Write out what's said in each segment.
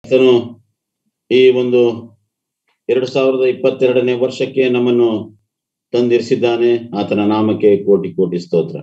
ಆತನು ಈ ಒಂದು ಎರಡು ಸಾವಿರದ ಇಪ್ಪತ್ತೆರಡನೇ ವರ್ಷಕ್ಕೆ ನಮ್ಮನ್ನು ತಂದಿರಿಸಿದ್ದಾನೆ ಆತನ ನಾಮಕ್ಕೆ ಕೋಟಿ ಕೋಟಿ ಸ್ತೋತ್ರ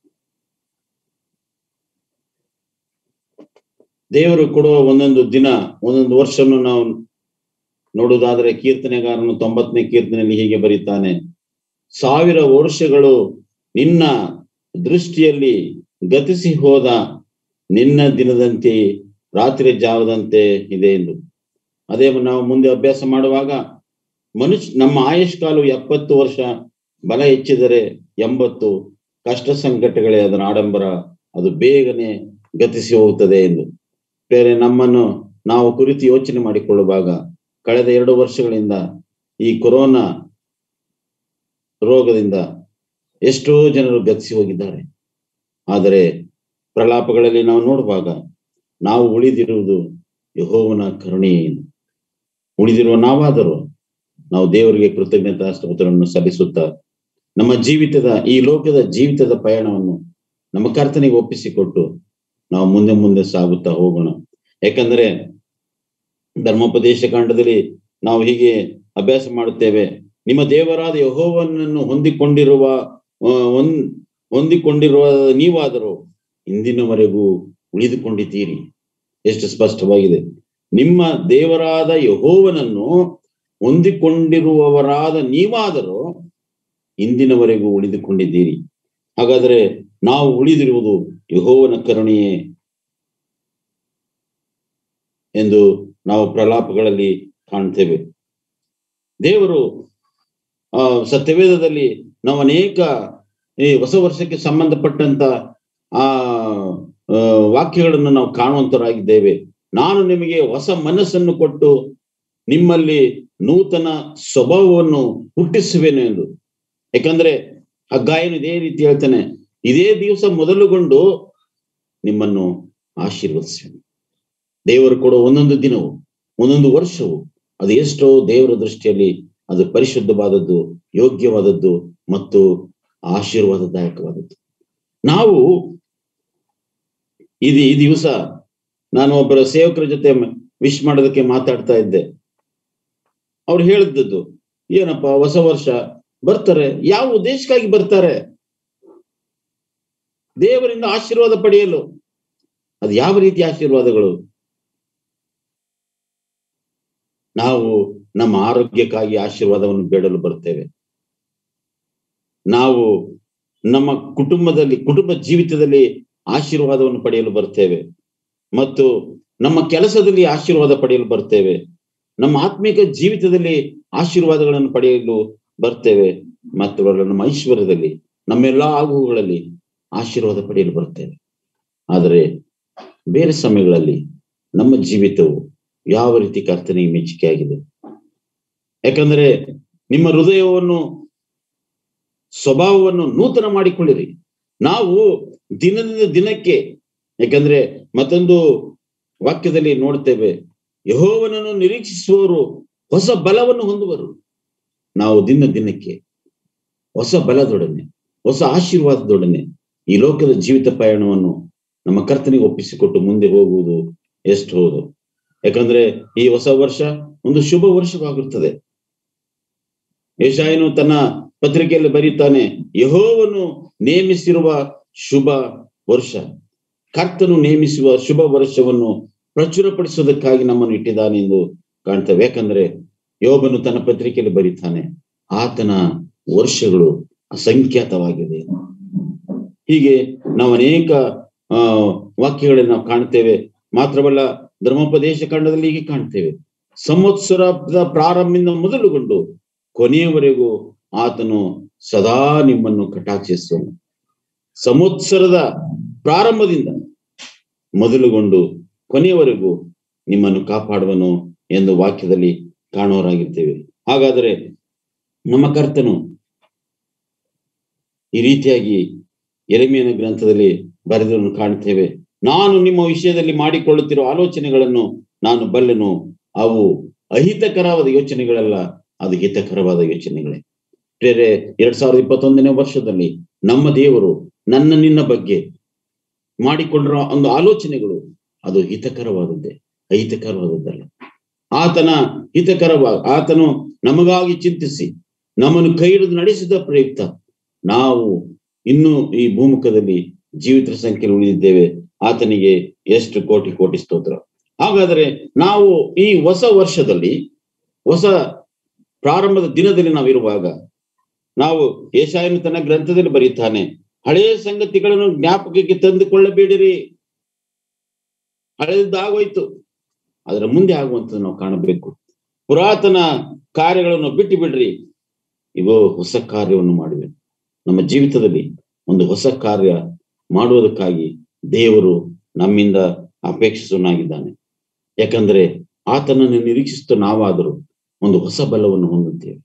ದೇವರು ಕೊಡುವ ಒಂದೊಂದು ದಿನ ಒಂದೊಂದು ವರ್ಷವನ್ನು ನಾವು ನೋಡುವುದಾದ್ರೆ ಕೀರ್ತನೆಗಾರನು ತೊಂಬತ್ತನೇ ಕೀರ್ತನೆಯಲ್ಲಿ ಹೀಗೆ ಬರೀತಾನೆ ಸಾವಿರ ವರ್ಷಗಳು ನಿನ್ನ ದೃಷ್ಟಿಯಲ್ಲಿ ಗತಿಸಿ ಹೋದ ನಿನ್ನ ದಿನದಂತೆ ರಾತ್ರಿ ಜಾವದಂತೆ ಇದೆ ಎಂದು ಅದೇ ನಾವು ಮುಂದೆ ಅಭ್ಯಾಸ ಮಾಡುವಾಗ ಮನುಷ್ಯ ನಮ್ಮ ಆಯುಷ್ ಕಾಲವು ಎಪ್ಪತ್ತು ವರ್ಷ ಬಲ ಹೆಚ್ಚಿದರೆ ಎಂಬತ್ತು ಕಷ್ಟ ಸಂಕಟಗಳೇ ಅದರ ಆಡಂಬರ ಅದು ಬೇಗನೆ ಗತಿಸಿ ಹೋಗುತ್ತದೆ ಎಂದು ಬೇರೆ ನಮ್ಮನ್ನು ನಾವು ಕುರಿತು ಯೋಚನೆ ಮಾಡಿಕೊಳ್ಳುವಾಗ ಕಳೆದ ಎರಡು ವರ್ಷಗಳಿಂದ ಈ ಕೊರೋನಾ ರೋಗದಿಂದ ಎಷ್ಟೋ ಜನರು ಗತಿಸಿ ಹೋಗಿದ್ದಾರೆ ಆದರೆ ಪ್ರಲಾಪಗಳಲ್ಲಿ ನಾವು ನೋಡುವಾಗ ನಾವು ಉಳಿದಿರುವುದು ಯಹೋವನ ಕರುಣೆಯಿಂದ ಉಳಿದಿರುವ ನಾವಾದರೂ ನಾವು ದೇವರಿಗೆ ಕೃತಜ್ಞತಾ ಸ್ತೋತ್ರವನ್ನು ಸಲ್ಲಿಸುತ್ತಾ ನಮ್ಮ ಜೀವಿತದ ಈ ಲೋಕದ ಜೀವಿತದ ಪಯಣವನ್ನು ನಮ್ಮ ಕರ್ತನಿಗೆ ಒಪ್ಪಿಸಿಕೊಟ್ಟು ನಾವು ಮುಂದೆ ಮುಂದೆ ಸಾಗುತ್ತಾ ಹೋಗೋಣ ಯಾಕಂದ್ರೆ ಧರ್ಮೋಪದೇಶ ಕಾಂಡದಲ್ಲಿ ನಾವು ಹೀಗೆ ಅಭ್ಯಾಸ ಮಾಡುತ್ತೇವೆ ನಿಮ್ಮ ದೇವರಾದ ಯಹೋವನನ್ನು ಹೊಂದಿಕೊಂಡಿರುವ ಒಂದ್ ಹೊಂದಿಕೊಂಡಿರುವ ನೀವಾದರೂ ಇಂದಿನವರೆಗೂ ಉಳಿದುಕೊಂಡಿದ್ದೀರಿ ಎಷ್ಟು ಸ್ಪಷ್ಟವಾಗಿದೆ ನಿಮ್ಮ ದೇವರಾದ ಯಹೋವನನ್ನು ಹೊಂದಿಕೊಂಡಿರುವವರಾದ ನೀವಾದರೂ ಇಂದಿನವರೆಗೂ ಉಳಿದುಕೊಂಡಿದ್ದೀರಿ ಹಾಗಾದರೆ ನಾವು ಉಳಿದಿರುವುದು ಯಹೋವನ ಕರುಣೆಯೇ ಎಂದು ನಾವು ಪ್ರಲಾಪಗಳಲ್ಲಿ ಕಾಣ್ತೇವೆ ದೇವರು ಆ ಸತ್ಯವೇದದಲ್ಲಿ ನಾವು ಅನೇಕ ಈ ಹೊಸ ವರ್ಷಕ್ಕೆ ಸಂಬಂಧಪಟ್ಟಂತ ಆ ವಾಕ್ಯಗಳನ್ನು ನಾವು ಕಾಣುವಂತರಾಗಿದ್ದೇವೆ ನಾನು ನಿಮಗೆ ಹೊಸ ಮನಸ್ಸನ್ನು ಕೊಟ್ಟು ನಿಮ್ಮಲ್ಲಿ ನೂತನ ಸ್ವಭಾವವನ್ನು ಹುಟ್ಟಿಸುವೆನು ಎಂದು ಯಾಕಂದ್ರೆ ಆ ಗಾಯನು ಇದೇ ರೀತಿ ಹೇಳ್ತಾನೆ ಇದೇ ದಿವಸ ಮೊದಲುಗೊಂಡು ನಿಮ್ಮನ್ನು ಆಶೀರ್ವದಿಸುವೆನು ದೇವರು ಕೊಡೋ ಒಂದೊಂದು ದಿನವು ಒಂದೊಂದು ವರ್ಷವು ಅದು ಎಷ್ಟೋ ದೇವರ ದೃಷ್ಟಿಯಲ್ಲಿ ಅದು ಪರಿಶುದ್ಧವಾದದ್ದು ಯೋಗ್ಯವಾದದ್ದು ಮತ್ತು ಆಶೀರ್ವಾದದಾಯಕವಾದದ್ದು ನಾವು ಇದು ಈ ದಿವಸ ನಾನು ಒಬ್ಬರ ಸೇವಕರ ಜೊತೆ ವಿಶ್ ಮಾಡೋದಕ್ಕೆ ಮಾತಾಡ್ತಾ ಇದ್ದೆ ಅವ್ರು ಹೇಳಿದ್ದದ್ದು ಏನಪ್ಪ ಹೊಸ ವರ್ಷ ಬರ್ತಾರೆ ಯಾವ ಉದ್ದೇಶಕ್ಕಾಗಿ ಬರ್ತಾರೆ ದೇವರಿಂದ ಆಶೀರ್ವಾದ ಪಡೆಯಲು ಅದು ಯಾವ ರೀತಿ ಆಶೀರ್ವಾದಗಳು ನಾವು ನಮ್ಮ ಆರೋಗ್ಯಕ್ಕಾಗಿ ಆಶೀರ್ವಾದವನ್ನು ಬೇಡಲು ಬರ್ತೇವೆ ನಾವು ನಮ್ಮ ಕುಟುಂಬದಲ್ಲಿ ಕುಟುಂಬ ಜೀವಿತದಲ್ಲಿ ಆಶೀರ್ವಾದವನ್ನು ಪಡೆಯಲು ಬರ್ತೇವೆ ಮತ್ತು ನಮ್ಮ ಕೆಲಸದಲ್ಲಿ ಆಶೀರ್ವಾದ ಪಡೆಯಲು ಬರ್ತೇವೆ ನಮ್ಮ ಆತ್ಮಿಕ ಜೀವಿತದಲ್ಲಿ ಆಶೀರ್ವಾದಗಳನ್ನು ಪಡೆಯಲು ಬರ್ತೇವೆ ಮತ್ತು ನಮ್ಮ ಐಶ್ವರ್ಯದಲ್ಲಿ ನಮ್ಮೆಲ್ಲಾ ಆಗುಗಳಲ್ಲಿ ಆಶೀರ್ವಾದ ಪಡೆಯಲು ಬರ್ತೇವೆ ಆದರೆ ಬೇರೆ ಸಮಯಗಳಲ್ಲಿ ನಮ್ಮ ಜೀವಿತವು ಯಾವ ರೀತಿ ಕರ್ತನೆಗೆ ಮೆಚ್ಚುಗೆ ಆಗಿದೆ ಯಾಕಂದ್ರೆ ನಿಮ್ಮ ಹೃದಯವನ್ನು ಸ್ವಭಾವವನ್ನು ನೂತನ ಮಾಡಿಕೊಳ್ಳಿರಿ ನಾವು ದಿನದಿಂದ ದಿನಕ್ಕೆ ಯಾಕಂದ್ರೆ ಮತ್ತೊಂದು ವಾಕ್ಯದಲ್ಲಿ ನೋಡ್ತೇವೆ ಯಹೋವನನ್ನು ನಿರೀಕ್ಷಿಸುವವರು ಹೊಸ ಬಲವನ್ನು ಹೊಂದುವರು ನಾವು ದಿನ ದಿನಕ್ಕೆ ಹೊಸ ಬಲದೊಡನೆ ಹೊಸ ಆಶೀರ್ವಾದದೊಡನೆ ಈ ಲೋಕದ ಜೀವಿತ ಪಯಣವನ್ನು ನಮ್ಮ ಕರ್ತನಿಗೆ ಒಪ್ಪಿಸಿಕೊಟ್ಟು ಮುಂದೆ ಹೋಗುವುದು ಎಷ್ಟು ಹೌದು ಯಾಕಂದ್ರೆ ಈ ಹೊಸ ವರ್ಷ ಒಂದು ಶುಭ ವರ್ಷವಾಗಿರುತ್ತದೆ ಯಶಾಯನು ತನ್ನ ಪತ್ರಿಕೆಯಲ್ಲಿ ಬರೀತಾನೆ ಯಹೋವನು ನೇಮಿಸಿರುವ ಶುಭ ವರ್ಷ ಕರ್ತನು ನೇಮಿಸುವ ಶುಭ ವರ್ಷವನ್ನು ಪ್ರಚುರಪಡಿಸುವುದಕ್ಕಾಗಿ ನಮ್ಮನ್ನು ಇಟ್ಟಿದ್ದಾನೆ ಎಂದು ಕಾಣ್ತೇವೆ ಯಾಕಂದ್ರೆ ಯೋಬನು ತನ್ನ ಪತ್ರಿಕೆಯಲ್ಲಿ ಬರೀತಾನೆ ಆತನ ವರ್ಷಗಳು ಅಸಂಖ್ಯಾತವಾಗಿದೆ ಹೀಗೆ ನಾವು ಅನೇಕ ಆ ವಾಕ್ಯಗಳನ್ನು ನಾವು ಕಾಣ್ತೇವೆ ಮಾತ್ರವಲ್ಲ ಧರ್ಮೋಪದೇಶ ಖಂಡದಲ್ಲಿ ಹೀಗೆ ಕಾಣ್ತೇವೆ ಸಂವತ್ಸರದ ಪ್ರಾರಂಭದಿಂದ ಮೊದಲುಗೊಂಡು ಕೊನೆಯವರೆಗೂ ಆತನು ಸದಾ ನಿಮ್ಮನ್ನು ಕಟಾಕ್ಷಿಸುವನು ಸಂವತ್ಸರದ ಪ್ರಾರಂಭದಿಂದ ಮೊದಲುಗೊಂಡು ಕೊನೆಯವರೆಗೂ ನಿಮ್ಮನ್ನು ಕಾಪಾಡುವನು ಎಂದು ವಾಕ್ಯದಲ್ಲಿ ಕಾಣುವರಾಗಿರ್ತೇವೆ ಹಾಗಾದರೆ ನಮ್ಮ ಕರ್ತನು ಈ ರೀತಿಯಾಗಿ ಎರೆಮಿಯನ ಗ್ರಂಥದಲ್ಲಿ ಬರೆದನ್ನು ಕಾಣ್ತೇವೆ ನಾನು ನಿಮ್ಮ ವಿಷಯದಲ್ಲಿ ಮಾಡಿಕೊಳ್ಳುತ್ತಿರುವ ಆಲೋಚನೆಗಳನ್ನು ನಾನು ಬಲ್ಲೆನು ಅವು ಅಹಿತಕರವಾದ ಯೋಚನೆಗಳಲ್ಲ ಅದು ಹಿತಕರವಾದ ಯೋಚನೆಗಳೇ ಬೇರೆ ಎರಡ್ ಸಾವಿರದ ಇಪ್ಪತ್ತೊಂದನೇ ವರ್ಷದಲ್ಲಿ ನಮ್ಮ ದೇವರು ನನ್ನ ನಿನ್ನ ಬಗ್ಗೆ ಮಾಡಿಕೊಂಡಿರೋ ಒಂದು ಆಲೋಚನೆಗಳು ಅದು ಹಿತಕರವಾದದ್ದೇ ಅಹಿತಕರವಾದದ್ದಲ್ಲ ಆತನ ಹಿತಕರವಾಗಿ ಆತನು ನಮಗಾಗಿ ಚಿಂತಿಸಿ ನಮ್ಮನ್ನು ಕೈ ಹಿಡಿದು ನಡೆಸಿದ ಪ್ರಯುಕ್ತ ನಾವು ಇನ್ನು ಈ ಭೂಮುಖದಲ್ಲಿ ಜೀವಿತರ ಸಂಖ್ಯೆಯಲ್ಲಿ ಉಳಿದಿದ್ದೇವೆ ಆತನಿಗೆ ಎಷ್ಟು ಕೋಟಿ ಕೋಟಿ ಸ್ತೋತ್ರ ಹಾಗಾದರೆ ನಾವು ಈ ಹೊಸ ವರ್ಷದಲ್ಲಿ ಹೊಸ ಪ್ರಾರಂಭದ ದಿನದಲ್ಲಿ ನಾವಿರುವಾಗ ನಾವು ಏಷಾಯನು ತನ್ನ ಗ್ರಂಥದಲ್ಲಿ ಬರೀತಾನೆ ಹಳೆಯ ಸಂಗತಿಗಳನ್ನು ಜ್ಞಾಪಕಕ್ಕೆ ತಂದುಕೊಳ್ಳಬೇಡಿರಿ ಹಳೆಯದಾಗೋಯ್ತು ಅದರ ಮುಂದೆ ಆಗುವಂಥದ್ದು ನಾವು ಕಾಣಬೇಕು ಪುರಾತನ ಕಾರ್ಯಗಳನ್ನು ಬಿಟ್ಟು ಬಿಡ್ರಿ ಇವು ಹೊಸ ಕಾರ್ಯವನ್ನು ಮಾಡಿವೆ ನಮ್ಮ ಜೀವಿತದಲ್ಲಿ ಒಂದು ಹೊಸ ಕಾರ್ಯ ಮಾಡುವುದಕ್ಕಾಗಿ ದೇವರು ನಮ್ಮಿಂದ ಅಪೇಕ್ಷಿಸನಾಗಿದ್ದಾನೆ ಯಾಕಂದ್ರೆ ಆತನನ್ನು ನಿರೀಕ್ಷಿಸುತ್ತ ನಾವಾದರೂ ಒಂದು ಹೊಸ ಬಲವನ್ನು ಹೊಂದುತ್ತೇವೆ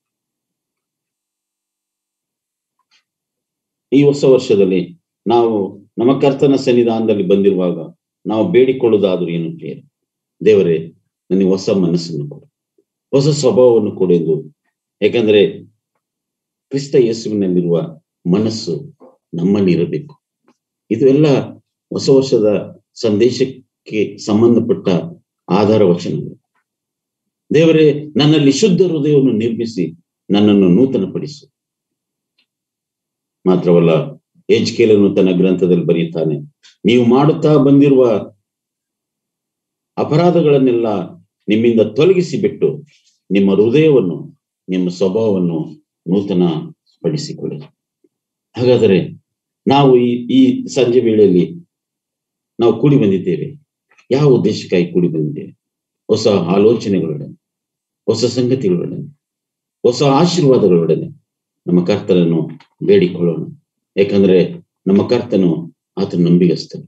ಈ ಹೊಸ ವರ್ಷದಲ್ಲಿ ನಾವು ನಮ್ಮ ಕರ್ತನ ಸನ್ನಿಧಾನದಲ್ಲಿ ಬಂದಿರುವಾಗ ನಾವು ಬೇಡಿಕೊಳ್ಳುವುದಾದ್ರೂ ಏನು ಪ್ರಿಯ ದೇವರೇ ನನಗೆ ಹೊಸ ಮನಸ್ಸನ್ನು ಕೊಡು ಹೊಸ ಸ್ವಭಾವವನ್ನು ಕೊಡು ಎಂದು ಯಾಕಂದ್ರೆ ಕ್ರಿಸ್ತ ಯೇಸುವಿನಲ್ಲಿರುವ ಮನಸ್ಸು ನಮ್ಮಲ್ಲಿ ಇರಬೇಕು ಇದು ಎಲ್ಲ ಹೊಸ ವರ್ಷದ ಸಂದೇಶಕ್ಕೆ ಸಂಬಂಧಪಟ್ಟ ಆಧಾರ ವಚನಗಳು ದೇವರೇ ನನ್ನಲ್ಲಿ ಶುದ್ಧ ಹೃದಯವನ್ನು ನಿರ್ಮಿಸಿ ನನ್ನನ್ನು ನೂತನಪಡಿಸು ಮಾತ್ರವಲ್ಲ ಎಜ್ಕೇಲನ್ನು ತನ್ನ ಗ್ರಂಥದಲ್ಲಿ ಬರೆಯುತ್ತಾನೆ ನೀವು ಮಾಡುತ್ತಾ ಬಂದಿರುವ ಅಪರಾಧಗಳನ್ನೆಲ್ಲ ನಿಮ್ಮಿಂದ ತೊಲಗಿಸಿ ಬಿಟ್ಟು ನಿಮ್ಮ ಹೃದಯವನ್ನು ನಿಮ್ಮ ಸ್ವಭಾವವನ್ನು ನೂತನ ಪಡಿಸಿಕೊಳ್ಳಿ ಹಾಗಾದರೆ ನಾವು ಈ ಈ ಸಂಜೆ ವೇಳೆಯಲ್ಲಿ ನಾವು ಕೂಡಿ ಬಂದಿದ್ದೇವೆ ಯಾವ ಉದ್ದೇಶಕ್ಕಾಗಿ ಕೂಡಿ ಬಂದಿದ್ದೇವೆ ಹೊಸ ಆಲೋಚನೆಗಳೊಡನೆ ಹೊಸ ಸಂಗತಿಗಳೊಡನೆ ಹೊಸ ಆಶೀರ್ವಾದಗಳೊಡನೆ ನಮ್ಮ ಕರ್ತನನ್ನು ಬೇಡಿಕೊಳ್ಳೋಣ ಯಾಕಂದ್ರೆ ನಮ್ಮ ಕರ್ತನು ಆತನ ನಂಬಿಗಸ್ತನು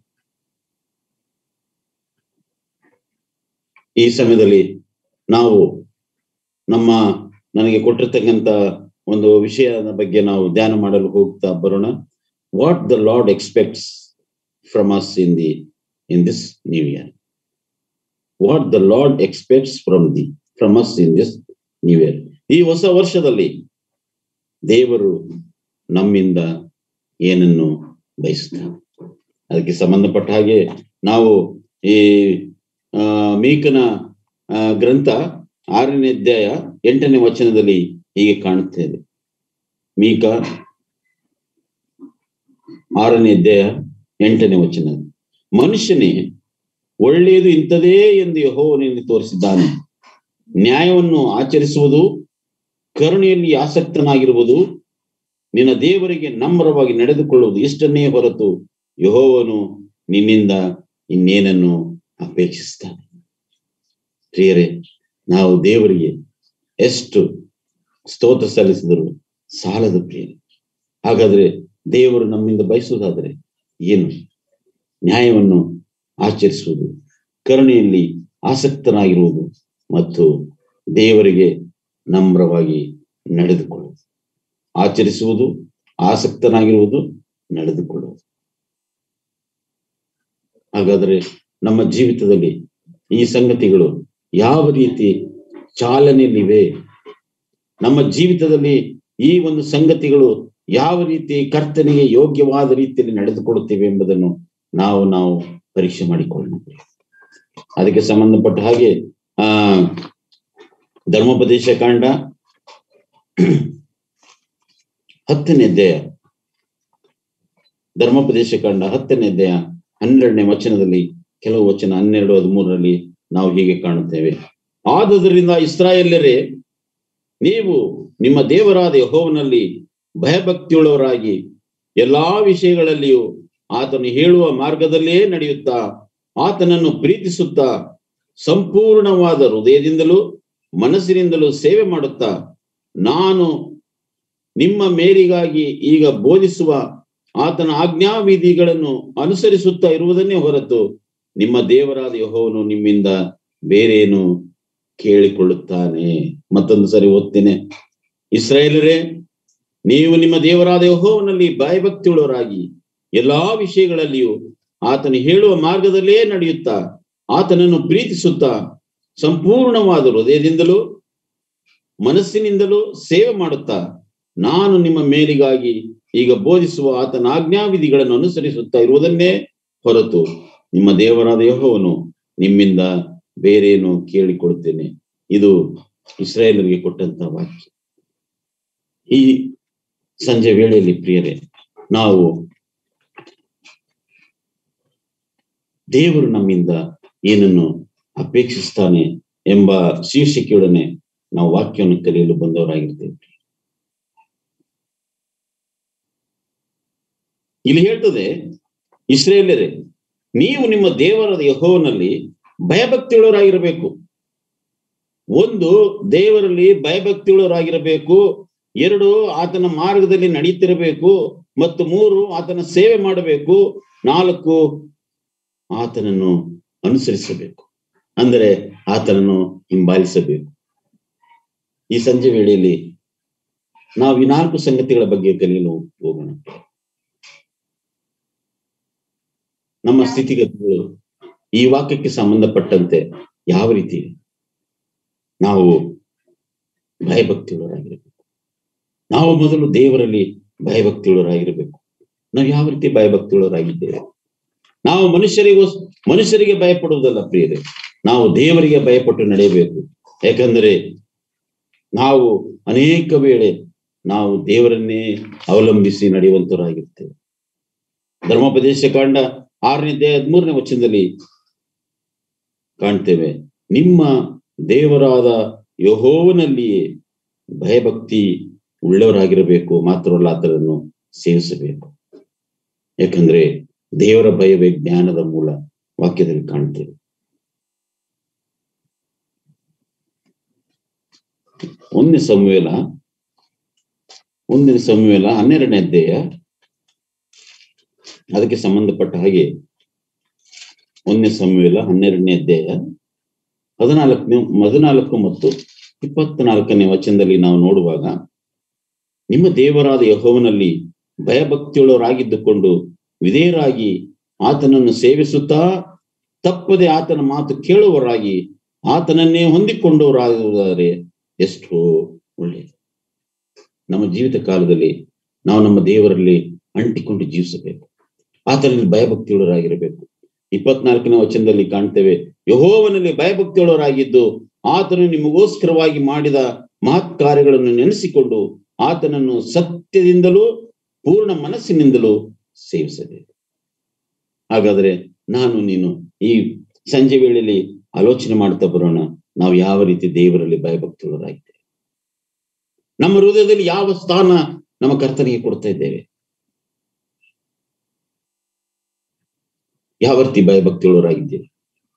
ಈ ಸಮಯದಲ್ಲಿ ನಾವು ನಮ್ಮ ನನಗೆ ಕೊಟ್ಟಿರ್ತಕ್ಕಂಥ ಒಂದು ವಿಷಯದ ಬಗ್ಗೆ ನಾವು ಧ್ಯಾನ ಮಾಡಲು ಹೋಗ್ತಾ ಬರೋಣ what the Lord expects from us in the in this new year what the Lord expects from the from us in this new year ಈ ಹೊಸ ವರ್ಷದಲ್ಲಿ ದೇವರು ನಮ್ಮಿಂದ ಏನನ್ನು ಬಯಸ್ತಾರೆ ಅದಕ್ಕೆ ಸಂಬಂಧಪಟ್ಟ ಹಾಗೆ ನಾವು ಈ ಆ ಮೀಕನ ಆ, ಗ್ರಂಥ ಆರನೇ ಅಧ್ಯಾಯ ಎಂಟನೇ ವಚನದಲ್ಲಿ ಹೀಗೆ ಕಾಣುತ್ತೇವೆ ಮೀಕ ಆರನೇ ಅಧ್ಯಾಯ ಎಂಟನೇ ವಚನ ಮನುಷ್ಯನೇ ಒಳ್ಳೆಯದು ಇಂಥದೇ ಎಂದು ಯಹೋವನಿಂದ ತೋರಿಸಿದ್ದಾನೆ ನ್ಯಾಯವನ್ನು ಆಚರಿಸುವುದು ಕರುಣೆಯಲ್ಲಿ ಆಸಕ್ತನಾಗಿರುವುದು ನಿನ್ನ ದೇವರಿಗೆ ನಮ್ರವಾಗಿ ನಡೆದುಕೊಳ್ಳುವುದು ಇಷ್ಟನ್ನೇ ಹೊರತು ಯಹೋವನು ನಿನ್ನಿಂದ ಇನ್ನೇನನ್ನು ಅಪೇಕ್ಷಿಸ್ತಾನೆ ಪ್ರಿಯರೇ ನಾವು ದೇವರಿಗೆ ಎಷ್ಟು ಸ್ತೋತ್ರ ಸಲ್ಲಿಸಿದರು ಸಾಲದ ಪ್ರಿಯರೇ ಹಾಗಾದ್ರೆ ದೇವರು ನಮ್ಮಿಂದ ಬಯಸುವುದಾದರೆ ಏನು ನ್ಯಾಯವನ್ನು ಆಚರಿಸುವುದು ಕರುಣೆಯಲ್ಲಿ ಆಸಕ್ತನಾಗಿರುವುದು ಮತ್ತು ದೇವರಿಗೆ ನಮ್ರವಾಗಿ ನಡೆದುಕೊಳ್ಳುವುದು ಆಚರಿಸುವುದು ಆಸಕ್ತನಾಗಿರುವುದು ನಡೆದುಕೊಳ್ಳುವುದು ಹಾಗಾದರೆ ನಮ್ಮ ಜೀವಿತದಲ್ಲಿ ಈ ಸಂಗತಿಗಳು ಯಾವ ರೀತಿ ಚಾಲನೆಯಲ್ಲಿವೆ ನಮ್ಮ ಜೀವಿತದಲ್ಲಿ ಈ ಒಂದು ಸಂಗತಿಗಳು ಯಾವ ರೀತಿ ಕರ್ತನಿಗೆ ಯೋಗ್ಯವಾದ ರೀತಿಯಲ್ಲಿ ನಡೆದುಕೊಳ್ಳುತ್ತೇವೆ ಎಂಬುದನ್ನು ನಾವು ನಾವು ಪರೀಕ್ಷೆ ಮಾಡಿಕೊಳ್ಳೋಣ ಅದಕ್ಕೆ ಸಂಬಂಧಪಟ್ಟ ಹಾಗೆ ಆ ಧರ್ಮೋಪದೇಶ ಕಾಂಡ ಹತ್ತನೇ ಅಧ್ಯಾಯ ಧರ್ಮೋಪದೇಶ ಕಾಂಡ ಹತ್ತನೇ ಅಧ್ಯಾಯ ಹನ್ನೆರಡನೇ ವಚನದಲ್ಲಿ ಕೆಲವು ವಚನ ಹನ್ನೆರಡು ಹದಿಮೂರರಲ್ಲಿ ನಾವು ಹೀಗೆ ಕಾಣುತ್ತೇವೆ ಆದುದರಿಂದ ಇಸ್ರಾಯೇಲ್ಯರೇ ನೀವು ನಿಮ್ಮ ದೇವರಾದ ಯಹೋವನಲ್ಲಿ ಭಯಭಕ್ತಿಯುಳ್ಳವರಾಗಿ ಎಲ್ಲಾ ವಿಷಯಗಳಲ್ಲಿಯೂ ಆತನು ಹೇಳುವ ಮಾರ್ಗದಲ್ಲೇ ನಡೆಯುತ್ತಾ ಆತನನ್ನು ಪ್ರೀತಿಸುತ್ತಾ ಸಂಪೂರ್ಣವಾದ ಹೃದಯದಿಂದಲೂ ಮನಸ್ಸಿನಿಂದಲೂ ಸೇವೆ ಮಾಡುತ್ತಾ ನಾನು ನಿಮ್ಮ ಮೇರಿಗಾಗಿ ಈಗ ಬೋಧಿಸುವ ಆತನ ಆಜ್ಞಾವಿಧಿಗಳನ್ನು ಅನುಸರಿಸುತ್ತಾ ಇರುವುದನ್ನೇ ಹೊರತು ನಿಮ್ಮ ದೇವರಾದ ಯಹೋವನು ನಿಮ್ಮಿಂದ ಬೇರೇನು ಕೇಳಿಕೊಳ್ಳುತ್ತಾನೆ ಮತ್ತೊಂದು ಸರಿ ಓದ್ತೇನೆ ಇಸ್ರಾಯೇಲರೇ ನೀವು ನಿಮ್ಮ ದೇವರಾದ ಯಹೋವನಲ್ಲಿ ಭಯಭಕ್ತಿಯುಳ್ಳವರಾಗಿ ಎಲ್ಲಾ ವಿಷಯಗಳಲ್ಲಿಯೂ ಆತನು ಹೇಳುವ ಮಾರ್ಗದಲ್ಲೇ ನಡೆಯುತ್ತಾ ಆತನನ್ನು ಪ್ರೀತಿಸುತ್ತಾ ಸಂಪೂರ್ಣವಾದ ಹೃದಯದಿಂದಲೂ ಮನಸ್ಸಿನಿಂದಲೂ ಸೇವೆ ಮಾಡುತ್ತಾ ನಾನು ನಿಮ್ಮ ಮೇಲಿಗಾಗಿ ಈಗ ಬೋಧಿಸುವ ಆತನ ಆಜ್ಞಾವಿಧಿಗಳನ್ನು ಅನುಸರಿಸುತ್ತಾ ಇರುವುದನ್ನೇ ಹೊರತು ನಿಮ್ಮ ದೇವರಾದ ಯಹೋವನು ನಿಮ್ಮಿಂದ ಬೇರೇನು ಕೇಳಿಕೊಡ್ತೇನೆ ಇದು ಇಸ್ರಾಯೇಲರಿಗೆ ಕೊಟ್ಟಂತ ವಾಕ್ಯ ಈ ಸಂಜೆ ವೇಳೆಯಲ್ಲಿ ಪ್ರಿಯರೇ ನಾವು ದೇವರು ನಮ್ಮಿಂದ ಏನನ್ನು ಅಪೇಕ್ಷಿಸ್ತಾನೆ ಎಂಬ ಶೀರ್ಷಿಕೆಯೊಡನೆ ನಾವು ವಾಕ್ಯವನ್ನು ಕಲಿಯಲು ಬಂದವರಾಗಿರ್ತೇವೆ ಇಲ್ಲಿ ಹೇಳ್ತದೆ ಇಸ್ರೇಲರೇ ನೀವು ನಿಮ್ಮ ದೇವರ ಯಹೋವನಲ್ಲಿ ಭಯಭಕ್ತಿಯುಳ್ಳವರಾಗಿರಬೇಕು ಒಂದು ದೇವರಲ್ಲಿ ಭಯಭಕ್ತಿಯುಳ್ಳವರಾಗಿರಬೇಕು ಎರಡು ಆತನ ಮಾರ್ಗದಲ್ಲಿ ನಡೀತಿರಬೇಕು ಮತ್ತು ಮೂರು ಆತನ ಸೇವೆ ಮಾಡಬೇಕು ನಾಲ್ಕು ಆತನನ್ನು ಅನುಸರಿಸಬೇಕು ಅಂದರೆ ಆತನನ್ನು ಹಿಂಬಾಲಿಸಬೇಕು ಈ ಸಂಜೆ ವೇಳೆಯಲ್ಲಿ ನಾವು ಈ ನಾಲ್ಕು ಸಂಗತಿಗಳ ಬಗ್ಗೆ ಕಲಿಯಲು ಹೋಗೋಣ ನಮ್ಮ ಸ್ಥಿತಿಗತಿಗಳು ಈ ವಾಕ್ಯಕ್ಕೆ ಸಂಬಂಧಪಟ್ಟಂತೆ ಯಾವ ರೀತಿ ನಾವು ಭಯಭಕ್ತಿಯುಳ್ಳವರಾಗಿರಬೇಕು ನಾವು ಮೊದಲು ದೇವರಲ್ಲಿ ಭಯಭಕ್ತಿಯುಳ್ಳವರಾಗಿರಬೇಕು ನಾವು ಯಾವ ರೀತಿ ಭಯಭಕ್ತಿಯುಳ್ಳವರಾಗಿದ್ದೇವೆ ನಾವು ಮನುಷ್ಯರಿಗೂ ಮನುಷ್ಯರಿಗೆ ಭಯಪಡುವುದಲ್ಲ ಪ್ರಿಯರೇ ನಾವು ದೇವರಿಗೆ ಭಯಪಟ್ಟು ನಡೆಯಬೇಕು ಯಾಕಂದರೆ ನಾವು ಅನೇಕ ವೇಳೆ ನಾವು ದೇವರನ್ನೇ ಅವಲಂಬಿಸಿ ನಡೆಯುವಂತರಾಗಿರ್ತೇವೆ ಧರ್ಮೋಪದೇಶ ಕಾಂಡ ಆರನೇ ದೇ ಹದಿಮೂರನೇ ವಚನದಲ್ಲಿ ಕಾಣ್ತೇವೆ ನಿಮ್ಮ ದೇವರಾದ ಯಹೋವನಲ್ಲಿಯೇ ಭಯಭಕ್ತಿ ಉಳ್ಳವರಾಗಿರಬೇಕು ಮಾತ್ರವಲ್ಲ ಆತನನ್ನು ಸೇವಿಸಬೇಕು ಯಾಕಂದ್ರೆ ದೇವರ ಭಯವೇ ಜ್ಞಾನದ ಮೂಲ ವಾಕ್ಯದಲ್ಲಿ ಕಾಣ್ತೇವೆ ಒಂದನೇ ಸಂವೇಲ ಒಂದನೇ ಸಂವೇಲ ಹನ್ನೆರಡನೇ ಅಧ್ಯಾಯ ಅದಕ್ಕೆ ಸಂಬಂಧಪಟ್ಟ ಹಾಗೆ ಒಂದನೇ ಸಂವೇಲ ಹನ್ನೆರಡನೇ ಅಧ್ಯಾಯ ಹದಿನಾಲ್ಕನೇ ಹದಿನಾಲ್ಕು ಮತ್ತು ಇಪ್ಪತ್ನಾಲ್ಕನೇ ವಚನದಲ್ಲಿ ನಾವು ನೋಡುವಾಗ ನಿಮ್ಮ ದೇವರಾದ ಯಹೋವನಲ್ಲಿ ಭಯಭಕ್ತಿಯುಳ್ಳವರಾಗಿದ್ದುಕೊಂಡು ವಿಧೇಯರಾಗಿ ಆತನನ್ನು ಸೇವಿಸುತ್ತಾ ತಪ್ಪದೆ ಆತನ ಮಾತು ಕೇಳುವವರಾಗಿ ಆತನನ್ನೇ ಹೊಂದಿಕೊಂಡವರಾಗುವುದಾದರೆ ಎಷ್ಟೋ ಒಳ್ಳೆಯದು ನಮ್ಮ ಜೀವಿತ ಕಾಲದಲ್ಲಿ ನಾವು ನಮ್ಮ ದೇವರಲ್ಲಿ ಅಂಟಿಕೊಂಡು ಜೀವಿಸಬೇಕು ಆತನಲ್ಲಿ ಭಯಭಕ್ತಿಯುಳ್ಳವರಾಗಿರಬೇಕು ಇಪ್ಪತ್ನಾಲ್ಕನೇ ವಚನದಲ್ಲಿ ಕಾಣ್ತೇವೆ ಯಹೋವನಲ್ಲಿ ಭಯಭಕ್ತಿಯುಳ್ಳವರಾಗಿದ್ದು ಆತನು ನಿಮಗೋಸ್ಕರವಾಗಿ ಮಾಡಿದ ಮಹತ್ ಕಾರ್ಯಗಳನ್ನು ನೆನೆಸಿಕೊಂಡು ಆತನನ್ನು ಸತ್ಯದಿಂದಲೂ ಪೂರ್ಣ ಮನಸ್ಸಿನಿಂದಲೂ ಸೇವಿಸಬೇಕು ಹಾಗಾದ್ರೆ ನಾನು ನೀನು ಈ ಸಂಜೆ ವೇಳೆಯಲ್ಲಿ ಆಲೋಚನೆ ಮಾಡ್ತಾ ಬರೋಣ ನಾವು ಯಾವ ರೀತಿ ದೇವರಲ್ಲಿ ಭಯಭಕ್ತಿಯುಳ್ಳವರಾಗಿದ್ದೇವೆ ನಮ್ಮ ಹೃದಯದಲ್ಲಿ ಯಾವ ಸ್ಥಾನ ನಮ್ಮ ಕರ್ತನಿಗೆ ಕೊಡ್ತಾ ಇದ್ದೇವೆ ಯಾವ ರೀತಿ ಭಯಭಕ್ತಿಯುಳ್ಳವರಾಗಿದ್ದೇವೆ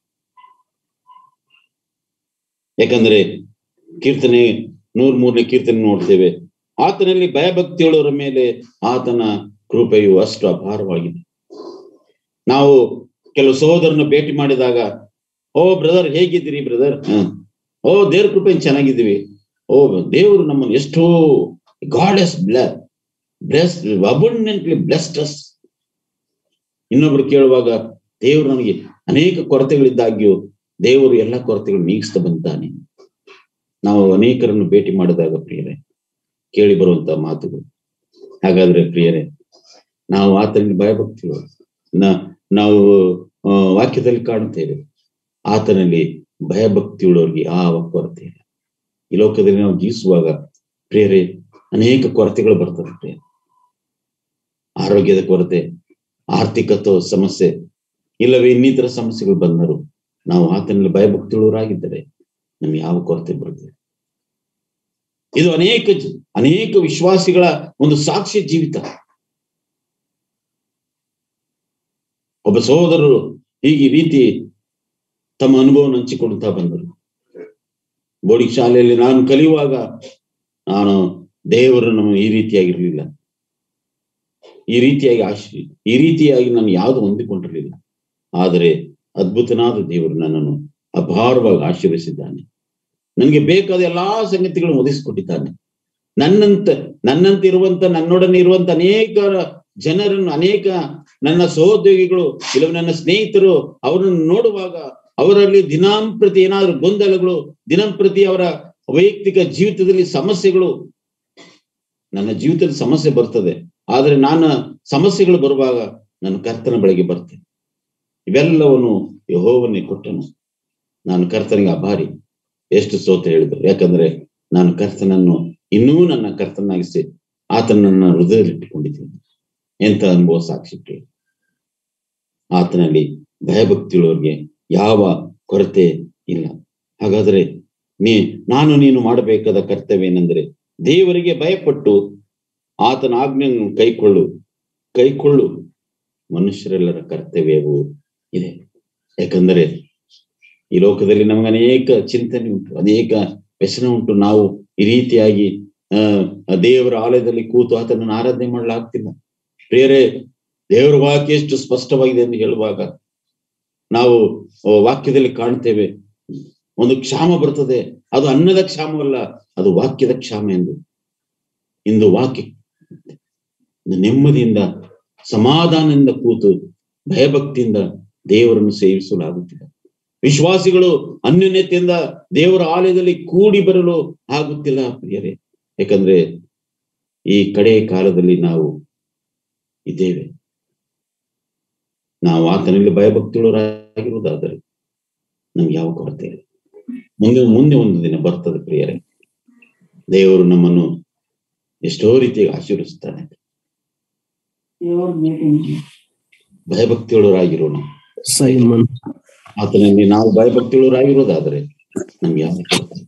ಯಾಕಂದ್ರೆ ಕೀರ್ತನೆ ನೂರ್ ಮೂರನೇ ಕೀರ್ತನೆ ನೋಡ್ತೇವೆ ಆತನಲ್ಲಿ ಭಯಭಕ್ತಿಯುಳ್ಳವರ ಮೇಲೆ ಆತನ ಕೃಪೆಯು ಅಷ್ಟು ಅಪಾರವಾಗಿದೆ ನಾವು ಕೆಲವು ಸಹೋದರನ್ನು ಭೇಟಿ ಮಾಡಿದಾಗ ಓ ಬ್ರದರ್ ಹೇಗಿದ್ದೀರಿ ಬ್ರದರ್ ಓ ದೇವ್ರ ಕೃಪೆ ಚೆನ್ನಾಗಿದ್ದೀವಿ ಓ ದೇವರು ನಮ್ಮನ್ನು ಎಷ್ಟೋ ಗಾಡ್ ಎಸ್ ಬ್ಲ ಬ್ಲೆಸ್ ಅಬಂಡೆಂಟ್ಲಿ ಬ್ಲೆಸ್ಡ್ ಅಸ್ ಇನ್ನೊಬ್ರು ಕೇಳುವಾಗ ದೇವರು ನನಗೆ ಅನೇಕ ಕೊರತೆಗಳಿದ್ದಾಗ್ಯೂ ದೇವರು ಎಲ್ಲ ಕೊರತೆಗಳು ನೀಗಿಸ್ತಾ ಬಂದಾನೆ ನಾವು ಅನೇಕರನ್ನು ಭೇಟಿ ಮಾಡಿದಾಗ ಪ್ರಿಯರೇ ಕೇಳಿ ಬರುವಂತ ಮಾತುಗಳು ಹಾಗಾದ್ರೆ ಪ್ರಿಯರೇ ನಾವು ಆತನಿಗೆ ಭಯಭಕ್ತಿಗಳು ನಾವು ವಾಕ್ಯದಲ್ಲಿ ಕಾಣುತ್ತೇವೆ ಆತನಲ್ಲಿ ಭಯಭಕ್ತಿಯುಳ್ಳವರಿಗೆ ಯಾವ ಕೊರತೆ ಇಲ್ಲ ಈ ಲೋಕದಲ್ಲಿ ನಾವು ಜೀವಿಸುವಾಗ ಪ್ರಿಯರೇ ಅನೇಕ ಕೊರತೆಗಳು ಬರ್ತವೆ ಪ್ರಿಯ ಆರೋಗ್ಯದ ಕೊರತೆ ಆರ್ಥಿಕತ ಸಮಸ್ಯೆ ಇಲ್ಲವೇ ಇನ್ನಿತರ ಸಮಸ್ಯೆಗಳು ಬಂದರು ನಾವು ಆತನಲ್ಲಿ ಭಯಭಕ್ತಿಯುಳ್ಳವರಾಗಿದ್ದರೆ ನಮ್ಗೆ ಯಾವ ಕೊರತೆ ಬರುತ್ತದೆ ಇದು ಅನೇಕ ಅನೇಕ ವಿಶ್ವಾಸಿಗಳ ಒಂದು ಸಾಕ್ಷ್ಯ ಜೀವಿತ ಒಬ್ಬ ಸಹೋದರರು ಹೀಗೆ ರೀತಿ ತಮ್ಮ ಅನುಭವವನ್ನು ಹಂಚಿಕೊಡುತ್ತಾ ಬಂದರು ಬೋರ್ಡಿಂಗ್ ಶಾಲೆಯಲ್ಲಿ ನಾನು ಕಲಿಯುವಾಗ ನಾನು ದೇವರು ನಮ್ಮ ಈ ರೀತಿಯಾಗಿರ್ಲಿಲ್ಲ ಈ ರೀತಿಯಾಗಿ ಆಶ್ರ ಈ ರೀತಿಯಾಗಿ ನಾನು ಯಾವುದು ಹೊಂದಿಕೊಂಡಿರಲಿಲ್ಲ ಆದರೆ ಅದ್ಭುತನಾದ ದೇವರು ನನ್ನನ್ನು ಅಪಾರವಾಗಿ ಆಶೀರ್ವದಿಸಿದ್ದಾನೆ ನನಗೆ ಬೇಕಾದ ಎಲ್ಲಾ ಸಂಗತಿಗಳನ್ನು ಒದಗಿಸಿಕೊಟ್ಟಿದ್ದಾನೆ ನನ್ನಂತ ನನ್ನಂತ ಇರುವಂತ ನನ್ನೊಡನೆ ಇರುವಂತ ಅನೇಕ ಜನರನ್ನು ಅನೇಕ ನನ್ನ ಸಹೋದ್ಯೋಗಿಗಳು ಇಲ್ಲವೇ ನನ್ನ ಸ್ನೇಹಿತರು ಅವರನ್ನು ನೋಡುವಾಗ ಅವರಲ್ಲಿ ದಿನಾಂಪ್ರತಿ ಏನಾದರೂ ಗೊಂದಲಗಳು ದಿನಂಪ್ರತಿ ಅವರ ವೈಯಕ್ತಿಕ ಜೀವಿತದಲ್ಲಿ ಸಮಸ್ಯೆಗಳು ನನ್ನ ಜೀವಿತದ ಸಮಸ್ಯೆ ಬರ್ತದೆ ಆದ್ರೆ ನಾನು ಸಮಸ್ಯೆಗಳು ಬರುವಾಗ ನನ್ನ ಕರ್ತನ ಬಳಿಗೆ ಬರ್ತೇನೆ ಇವೆಲ್ಲವನ್ನು ಯಹೋವನ್ನೇ ಕೊಟ್ಟನು ನಾನು ಕರ್ತನಿಗೆ ಅಭಾರಿ ಎಷ್ಟು ಸೋತ ಹೇಳಿದ್ರು ಯಾಕಂದ್ರೆ ನಾನು ಕರ್ತನನ್ನು ಇನ್ನೂ ನನ್ನ ಕರ್ತನಾಗಿಸಿ ಆತನನ್ನ ಹೃದಯದಲ್ಲಿಟ್ಟುಕೊಂಡಿದ್ದೀನಿ ಎಂತ ಅನುಭವ ಸಾಕ್ಷಿ ಕೇಳಿ ಆತನಲ್ಲಿ ಭಯಭಕ್ತಿಯುಳ್ಳವರಿಗೆ ಯಾವ ಕೊರತೆ ಇಲ್ಲ ಹಾಗಾದ್ರೆ ನೀ ನಾನು ನೀನು ಮಾಡಬೇಕಾದ ಕರ್ತವ್ಯ ಏನೆಂದರೆ ದೇವರಿಗೆ ಭಯಪಟ್ಟು ಆತನ ಆಜ್ಞೆಯನ್ನು ಕೈಕೊಳ್ಳು ಕೈಕೊಳ್ಳು ಮನುಷ್ಯರೆಲ್ಲರ ಕರ್ತವ್ಯವೂ ಇದೆ ಯಾಕಂದರೆ ಈ ಲೋಕದಲ್ಲಿ ನಮಗೆ ಅನೇಕ ಚಿಂತನೆ ಉಂಟು ಅನೇಕ ವ್ಯಸನ ಉಂಟು ನಾವು ಈ ರೀತಿಯಾಗಿ ಆ ದೇವರ ಆಲಯದಲ್ಲಿ ಕೂತು ಆತನನ್ನು ಆರಾಧನೆ ಮಾಡಲಾಗ್ತಿಲ್ಲ ಬೇರೆ ದೇವರ ವಾಕ್ಯ ಎಷ್ಟು ಸ್ಪಷ್ಟವಾಗಿದೆ ಎಂದು ಹೇಳುವಾಗ ನಾವು ವಾಕ್ಯದಲ್ಲಿ ಕಾಣ್ತೇವೆ ಒಂದು ಕ್ಷಾಮ ಬರ್ತದೆ ಅದು ಅನ್ನದ ಕ್ಷಾಮವಲ್ಲ ಅದು ವಾಕ್ಯದ ಕ್ಷಾಮ ಎಂದು ಇಂದು ವಾಕ್ಯ ನೆಮ್ಮದಿಯಿಂದ ಸಮಾಧಾನದಿಂದ ಕೂತು ಭಯಭಕ್ತಿಯಿಂದ ದೇವರನ್ನು ಸೇವಿಸಲಾಗುತ್ತಿದೆ ವಿಶ್ವಾಸಿಗಳು ಅನ್ಯೋನ್ಯತೆಯಿಂದ ದೇವರ ಆಲಯದಲ್ಲಿ ಕೂಡಿ ಬರಲು ಆಗುತ್ತಿಲ್ಲ ಪ್ರಿಯರೇ ಯಾಕಂದ್ರೆ ಈ ಕಡೆ ಕಾಲದಲ್ಲಿ ನಾವು ಇದ್ದೇವೆ ನಾವು ಆತನಲ್ಲಿ ಭಯಭಕ್ತಿಗಳರಾಗಿರುವುದಾದರೆ ನಮ್ಗೆ ಯಾವ ಕೊರತೆ ಇಲ್ಲ ಮುಂದೆ ಮುಂದೆ ಒಂದು ದಿನ ಬರ್ತದೆ ಪ್ರಿಯರೇ ದೇವರು ನಮ್ಮನ್ನು ಎಷ್ಟೋ ರೀತಿಯಾಗಿ ಆಶೀರ್ವಿಸ್ತಾನೆ ಭಯಭಕ್ತಿಯುಳರಾಗಿರೋಣ ಸೈಮನ್ ಆತನಲ್ಲಿ ನಾವು ಭಯಭಕ್ತಿಯುಳರಾಗಿರೋದಾದ್ರೆ ನಮ್ಗೆ ಯಾವ ಕೊರತೆ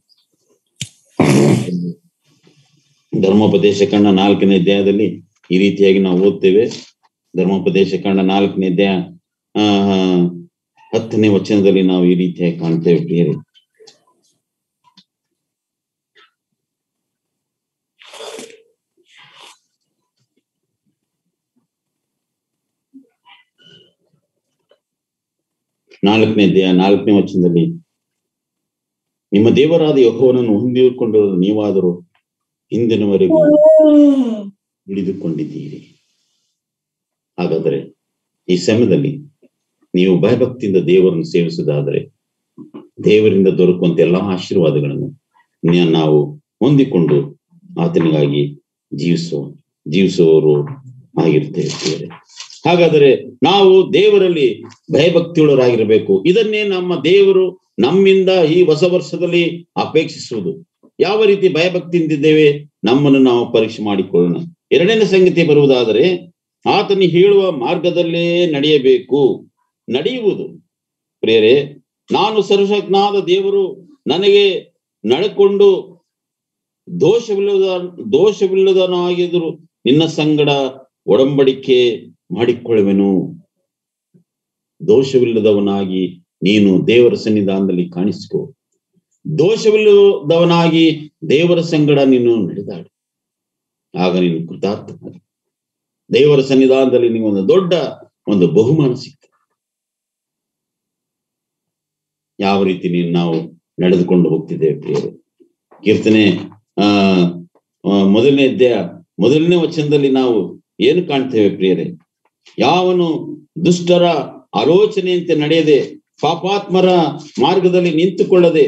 ಧರ್ಮೋಪದೇಶ ಕಂಡ ನಾಲ್ಕನೇ ಅಧ್ಯಾಯದಲ್ಲಿ ಈ ರೀತಿಯಾಗಿ ನಾವು ಓದ್ತೇವೆ ಧರ್ಮೋಪದೇಶ ಕಂಡ ನಾಲ್ಕನೇ ಅಧ್ಯಾಯ ಆ ಹತ್ತನೇ ವಚನದಲ್ಲಿ ನಾವು ಈ ರೀತಿಯಾಗಿ ಕಾಣ್ತೇವೆ ಪ್ರಿಯರೇ ನಾಲ್ಕನೇ ಅಧ್ಯಾಯ ನಾಲ್ಕನೇ ವಚನದಲ್ಲಿ ನಿಮ್ಮ ದೇವರಾದ ಯಹೋವನನ್ನು ಹೊಂದಿಕೊಂಡು ನೀವಾದರೂ ಹಿಂದಿನವರೆಗೂ ಹಿಡಿದುಕೊಂಡಿದ್ದೀರಿ ಹಾಗಾದರೆ ಈ ಸಮಯದಲ್ಲಿ ನೀವು ಭಯಭಕ್ತಿಯಿಂದ ದೇವರನ್ನು ಸೇವಿಸುವುದಾದರೆ ದೇವರಿಂದ ದೊರಕುವಂತ ಎಲ್ಲಾ ಆಶೀರ್ವಾದಗಳನ್ನು ನಾವು ಹೊಂದಿಕೊಂಡು ಆತನಿಗಾಗಿ ಜೀವಿಸುವ ಜೀವಿಸುವವರು ಆಗಿರ್ತೇವೆ ಹಾಗಾದರೆ ನಾವು ದೇವರಲ್ಲಿ ಭಯಭಕ್ತಿಯುಳ್ಳವರಾಗಿರಬೇಕು ಇದನ್ನೇ ನಮ್ಮ ದೇವರು ನಮ್ಮಿಂದ ಈ ಹೊಸ ವರ್ಷದಲ್ಲಿ ಅಪೇಕ್ಷಿಸುವುದು ಯಾವ ರೀತಿ ಭಯಭಕ್ತಿಯಿಂದಿದ್ದೇವೆ ನಮ್ಮನ್ನು ನಾವು ಪರೀಕ್ಷೆ ಮಾಡಿಕೊಳ್ಳೋಣ ಎರಡನೇ ಸಂಗತಿ ಬರುವುದಾದರೆ ಆತನಿ ಹೇಳುವ ಮಾರ್ಗದಲ್ಲೇ ನಡೆಯಬೇಕು ನಡೆಯುವುದು ಪ್ರಿಯರೇ ನಾನು ಸರ್ವಶಕ್ತನಾದ ದೇವರು ನನಗೆ ನಡ್ಕೊಂಡು ದೋಷವಿಲ್ಲದ ದೋಷವಿಲ್ಲದನಾಗಿದ್ರು ನಿನ್ನ ಸಂಗಡ ಒಡಂಬಡಿಕೆ ಮಾಡಿಕೊಳ್ಳುವೆನು ದೋಷವಿಲ್ಲದವನಾಗಿ ನೀನು ದೇವರ ಸನ್ನಿಧಾನದಲ್ಲಿ ಕಾಣಿಸಿಕೋ ದೋಷವಿಲ್ಲದವನಾಗಿ ದೇವರ ಸಂಗಡ ನೀನು ನಡೆದಾಡು ಆಗ ನೀನು ಕೃತಾರ್ಥನಾಗಿ ದೇವರ ಸನ್ನಿಧಾನದಲ್ಲಿ ನೀವು ಒಂದು ದೊಡ್ಡ ಒಂದು ಬಹುಮಾನ ಸಿಗ್ತದೆ ಯಾವ ರೀತಿ ನೀನು ನಾವು ನಡೆದುಕೊಂಡು ಹೋಗ್ತಿದ್ದೇವೆ ಪ್ರಿಯರು ಕೀರ್ತನೆ ಆ ಮೊದಲನೇ ಅಧ್ಯಾಯ ಮೊದಲನೇ ವಚನದಲ್ಲಿ ನಾವು ಏನು ಕಾಣ್ತೇವೆ ಪ್ರಿಯರೇ ಯಾವನು ದುಷ್ಟರ ಆಲೋಚನೆಯಂತೆ ನಡೆಯದೆ ಪಾಪಾತ್ಮರ ಮಾರ್ಗದಲ್ಲಿ ನಿಂತುಕೊಳ್ಳದೆ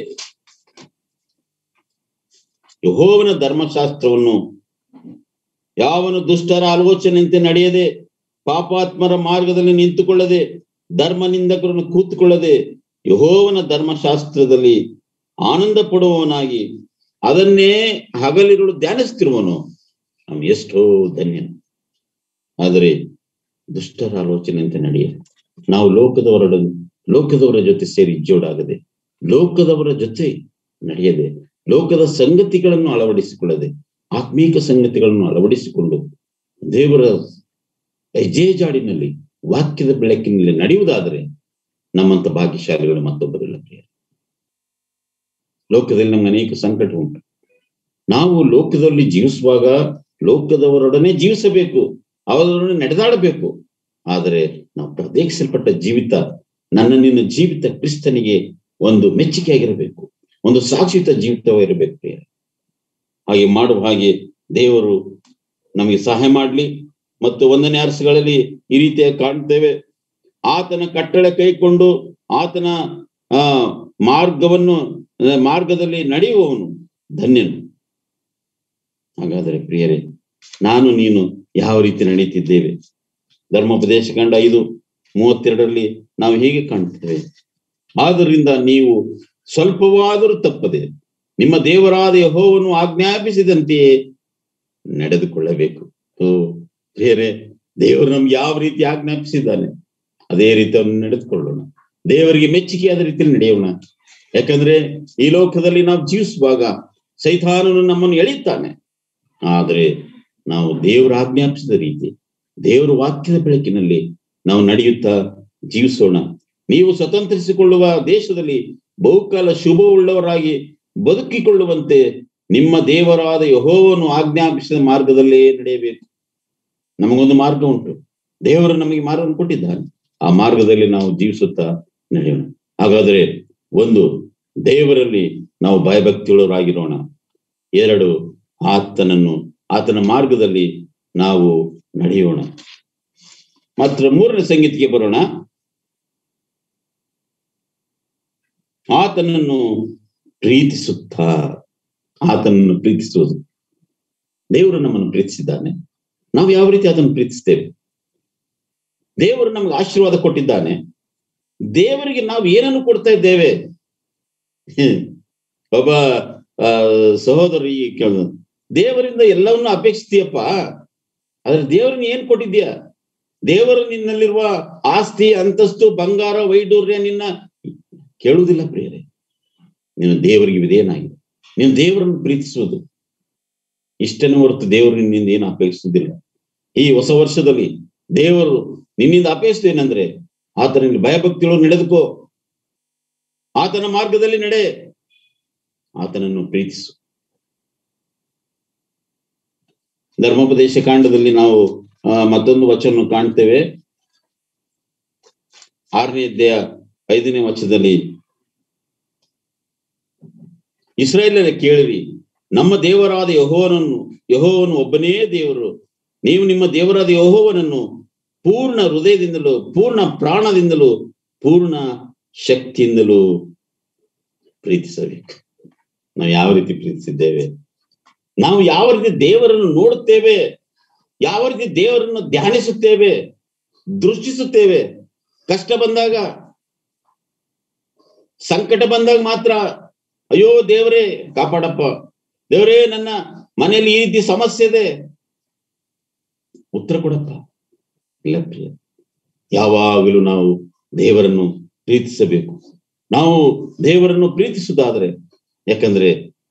ಯಹೋವನ ಧರ್ಮಶಾಸ್ತ್ರವನ್ನು ಯಾವನು ದುಷ್ಟರ ಆಲೋಚನೆಯಂತೆ ನಡೆಯದೆ ಪಾಪಾತ್ಮರ ಮಾರ್ಗದಲ್ಲಿ ನಿಂತುಕೊಳ್ಳದೆ ಧರ್ಮ ನಿಂದಕರನ್ನು ಕೂತುಕೊಳ್ಳದೆ ಯಹೋವನ ಧರ್ಮಶಾಸ್ತ್ರದಲ್ಲಿ ಆನಂದ ಪಡುವವನಾಗಿ ಅದನ್ನೇ ಹಗಲಿರುಳು ಧ್ಯಾನಿಸ್ತಿರುವನು ನಮ್ ಎಷ್ಟೋ ಧನ್ಯ ಆದರೆ ದುಷ್ಟರ ಆಲೋಚನೆಯಂತೆ ನಡೆಯ ನಾವು ಲೋಕದವರ ಲೋಕದವರ ಜೊತೆ ಸೇರಿ ಜೋಡಾಗದೆ ಲೋಕದವರ ಜೊತೆ ನಡೆಯದೆ ಲೋಕದ ಸಂಗತಿಗಳನ್ನು ಅಳವಡಿಸಿಕೊಳ್ಳದೆ ಆತ್ಮೀಕ ಸಂಗತಿಗಳನ್ನು ಅಳವಡಿಸಿಕೊಂಡು ದೇವರ ಹೆಜ್ಜೆಜಾಡಿನಲ್ಲಿ ವಾಕ್ಯದ ಬೆಳಕಿನಲ್ಲಿ ನಡೆಯುವುದಾದರೆ ನಮ್ಮಂತ ಭಾಗ್ಯಶಾಲಿಗಳು ಮತ್ತೊಬ್ಬರಿಲ್ಲ ಪ್ರಿಯ ಲೋಕದಲ್ಲಿ ನಮ್ಗೆ ಅನೇಕ ಸಂಕಟ ಉಂಟು ನಾವು ಲೋಕದಲ್ಲಿ ಜೀವಿಸುವಾಗ ಲೋಕದವರೊಡನೆ ಜೀವಿಸಬೇಕು ಅವರೊಡನೆ ನಡೆದಾಡಬೇಕು ಆದರೆ ನಾವು ಪ್ರತ್ಯೇಕಿಸಲ್ಪಟ್ಟ ಜೀವಿತ ನನ್ನ ನಿನ್ನ ಜೀವಿತ ಕ್ರಿಸ್ತನಿಗೆ ಒಂದು ಮೆಚ್ಚುಗೆಯಾಗಿರಬೇಕು ಒಂದು ಸಾಕ್ಷಿತ ಜೀವಿತವಾಗಿರಬೇಕು ಪ್ರಿಯ ಹಾಗೆ ಮಾಡುವ ಹಾಗೆ ದೇವರು ನಮಗೆ ಸಹಾಯ ಮಾಡಲಿ ಮತ್ತು ಒಂದನೇ ಅರಸುಗಳಲ್ಲಿ ಈ ರೀತಿಯಾಗಿ ಕಾಣ್ತೇವೆ ಆತನ ಕಟ್ಟಳೆ ಕೈಕೊಂಡು ಆತನ ಆ ಮಾರ್ಗವನ್ನು ಮಾರ್ಗದಲ್ಲಿ ನಡೆಯುವವನು ಧನ್ಯನು ಹಾಗಾದರೆ ಪ್ರಿಯರೇ ನಾನು ನೀನು ಯಾವ ರೀತಿ ನಡೀತಿದ್ದೇವೆ ಧರ್ಮೋಪದೇಶ ಕಂಡ ಐದು ಮೂವತ್ತೆರಡರಲ್ಲಿ ನಾವು ಹೀಗೆ ಕಾಣ್ತೇವೆ ಆದ್ದರಿಂದ ನೀವು ಸ್ವಲ್ಪವಾದರೂ ತಪ್ಪದೆ ನಿಮ್ಮ ದೇವರಾದ ಯಹೋವನ್ನು ಆಜ್ಞಾಪಿಸಿದಂತೆಯೇ ನಡೆದುಕೊಳ್ಳಬೇಕು ಓ ಬೇರೆ ದೇವರು ನಮ್ಗೆ ಯಾವ ರೀತಿ ಆಜ್ಞಾಪಿಸಿದ್ದಾನೆ ಅದೇ ರೀತಿ ಅವನು ನಡೆದುಕೊಳ್ಳೋಣ ದೇವರಿಗೆ ಮೆಚ್ಚುಗೆಯಾದ ರೀತಿಯಲ್ಲಿ ನಡೆಯೋಣ ಯಾಕಂದ್ರೆ ಈ ಲೋಕದಲ್ಲಿ ನಾವು ಜೀವಿಸುವಾಗ ಸೈತಾನನು ನಮ್ಮನ್ನು ಎಳೆಯುತ್ತಾನೆ ಆದರೆ ನಾವು ದೇವರ ಆಜ್ಞಾಪಿಸಿದ ರೀತಿ ದೇವರ ವಾಕ್ಯದ ಬೆಳಕಿನಲ್ಲಿ ನಾವು ನಡೆಯುತ್ತಾ ಜೀವಿಸೋಣ ನೀವು ಸ್ವತಂತ್ರಿಸಿಕೊಳ್ಳುವ ದೇಶದಲ್ಲಿ ಬಹುಕಾಲ ಶುಭವುಳ್ಳವರಾಗಿ ಬದುಕಿಕೊಳ್ಳುವಂತೆ ನಿಮ್ಮ ದೇವರಾದ ಯಹೋವನ್ನು ಆಜ್ಞಾಪಿಸಿದ ಮಾರ್ಗದಲ್ಲೇ ನಡೆಯಬೇಕು ನಮಗೊಂದು ಮಾರ್ಗ ಉಂಟು ದೇವರು ನಮಗೆ ಮಾರ್ಗವನ್ನು ಕೊಟ್ಟಿದ್ದಾನೆ ಆ ಮಾರ್ಗದಲ್ಲಿ ನಾವು ಜೀವಿಸುತ್ತಾ ನಡೆಯೋಣ ಹಾಗಾದ್ರೆ ಒಂದು ದೇವರಲ್ಲಿ ನಾವು ಭಯಭಕ್ತಿಯುಳ್ಳವರಾಗಿರೋಣ ಎರಡು ಆತನನ್ನು ಆತನ ಮಾರ್ಗದಲ್ಲಿ ನಾವು ನಡೆಯೋಣ ಮಾತ್ರ ಮೂರನೇ ಸಂಗೀತಕ್ಕೆ ಬರೋಣ ಆತನನ್ನು ಪ್ರೀತಿಸುತ್ತಾ ಆತನನ್ನು ಪ್ರೀತಿಸುವುದು ದೇವರು ನಮ್ಮನ್ನು ಪ್ರೀತಿಸಿದ್ದಾನೆ ನಾವು ಯಾವ ರೀತಿ ಅದನ್ನು ಪ್ರೀತಿಸ್ತೇವೆ ದೇವರು ನಮಗೆ ಆಶೀರ್ವಾದ ಕೊಟ್ಟಿದ್ದಾನೆ ದೇವರಿಗೆ ನಾವು ಏನನ್ನು ಕೊಡ್ತಾ ಇದ್ದೇವೆ ಒಬ್ಬ ಆ ಸಹೋದರ ಈ ಕೇಳ ದೇವರಿಂದ ಎಲ್ಲವನ್ನೂ ಅಪೇಕ್ಷಿಸ್ತೀಯಪ್ಪ ಆದ್ರೆ ದೇವರನ್ನ ಏನ್ ಕೊಟ್ಟಿದ್ಯಾ ದೇವರು ನಿನ್ನಲ್ಲಿರುವ ಆಸ್ತಿ ಅಂತಸ್ತು ಬಂಗಾರ ವೈಡೂರ್ಯ ನಿನ್ನ ಕೇಳುವುದಿಲ್ಲ ಪ್ರಿಯರೇ ನೀನು ದೇವರಿಗೆ ವಿಧೇಯನಾಗಿದೆ ನೀನು ದೇವರನ್ನು ಪ್ರೀತಿಸುವುದು ಇಷ್ಟನೇ ಹೊರತು ದೇವರು ನಿನ್ನಿಂದ ಏನು ಅಪೇಕ್ಷಿಸುವುದಿಲ್ಲ ಈ ಹೊಸ ವರ್ಷದಲ್ಲಿ ದೇವರು ನಿನ್ನಿಂದ ಅಪೇಕ್ಷಿಸ್ತೇನೆಂದ್ರೆ ಆತನಲ್ಲಿ ಭಯಭಕ್ತಿಗಳು ನಡೆದುಕೋ ಆತನ ಮಾರ್ಗದಲ್ಲಿ ನಡೆ ಆತನನ್ನು ಪ್ರೀತಿಸು ಧರ್ಮೋಪದೇಶ ಕಾಂಡದಲ್ಲಿ ನಾವು ಮತ್ತೊಂದು ವಚನ ಕಾಣ್ತೇವೆ ಆರನೇ ಅಧ್ಯಾಯ ಐದನೇ ವಚನದಲ್ಲಿ ಇಸ್ರಾಯೇಲರ ಕೇಳಿರಿ ನಮ್ಮ ದೇವರಾದ ಯಹೋವನನ್ನು ಯಹೋವನು ಒಬ್ಬನೇ ದೇವರು ನೀವು ನಿಮ್ಮ ದೇವರಾದ ಯಹೋವನನ್ನು ಪೂರ್ಣ ಹೃದಯದಿಂದಲೂ ಪೂರ್ಣ ಪ್ರಾಣದಿಂದಲೂ ಪೂರ್ಣ ಶಕ್ತಿಯಿಂದಲೂ ಪ್ರೀತಿಸಬೇಕು ನಾವು ಯಾವ ರೀತಿ ಪ್ರೀತಿಸಿದ್ದೇವೆ ನಾವು ಯಾವ ರೀತಿ ದೇವರನ್ನು ನೋಡುತ್ತೇವೆ ಯಾವ ರೀತಿ ದೇವರನ್ನು ಧ್ಯಾನಿಸುತ್ತೇವೆ ದೃಷ್ಟಿಸುತ್ತೇವೆ ಕಷ್ಟ ಬಂದಾಗ ಸಂಕಟ ಬಂದಾಗ ಮಾತ್ರ ಅಯ್ಯೋ ದೇವರೇ ಕಾಪಾಡಪ್ಪ ದೇವರೇ ನನ್ನ ಮನೆಯಲ್ಲಿ ಈ ರೀತಿ ಸಮಸ್ಯೆ ಇದೆ ಉತ್ತರ ಕೊಡಪ್ಪ ಇಲ್ಲ ಪ್ರಿಯ ಯಾವಾಗಲೂ ನಾವು ದೇವರನ್ನು ಪ್ರೀತಿಸಬೇಕು ನಾವು ದೇವರನ್ನು ಪ್ರೀತಿಸುವುದಾದ್ರೆ ಯಾಕಂದ್ರೆ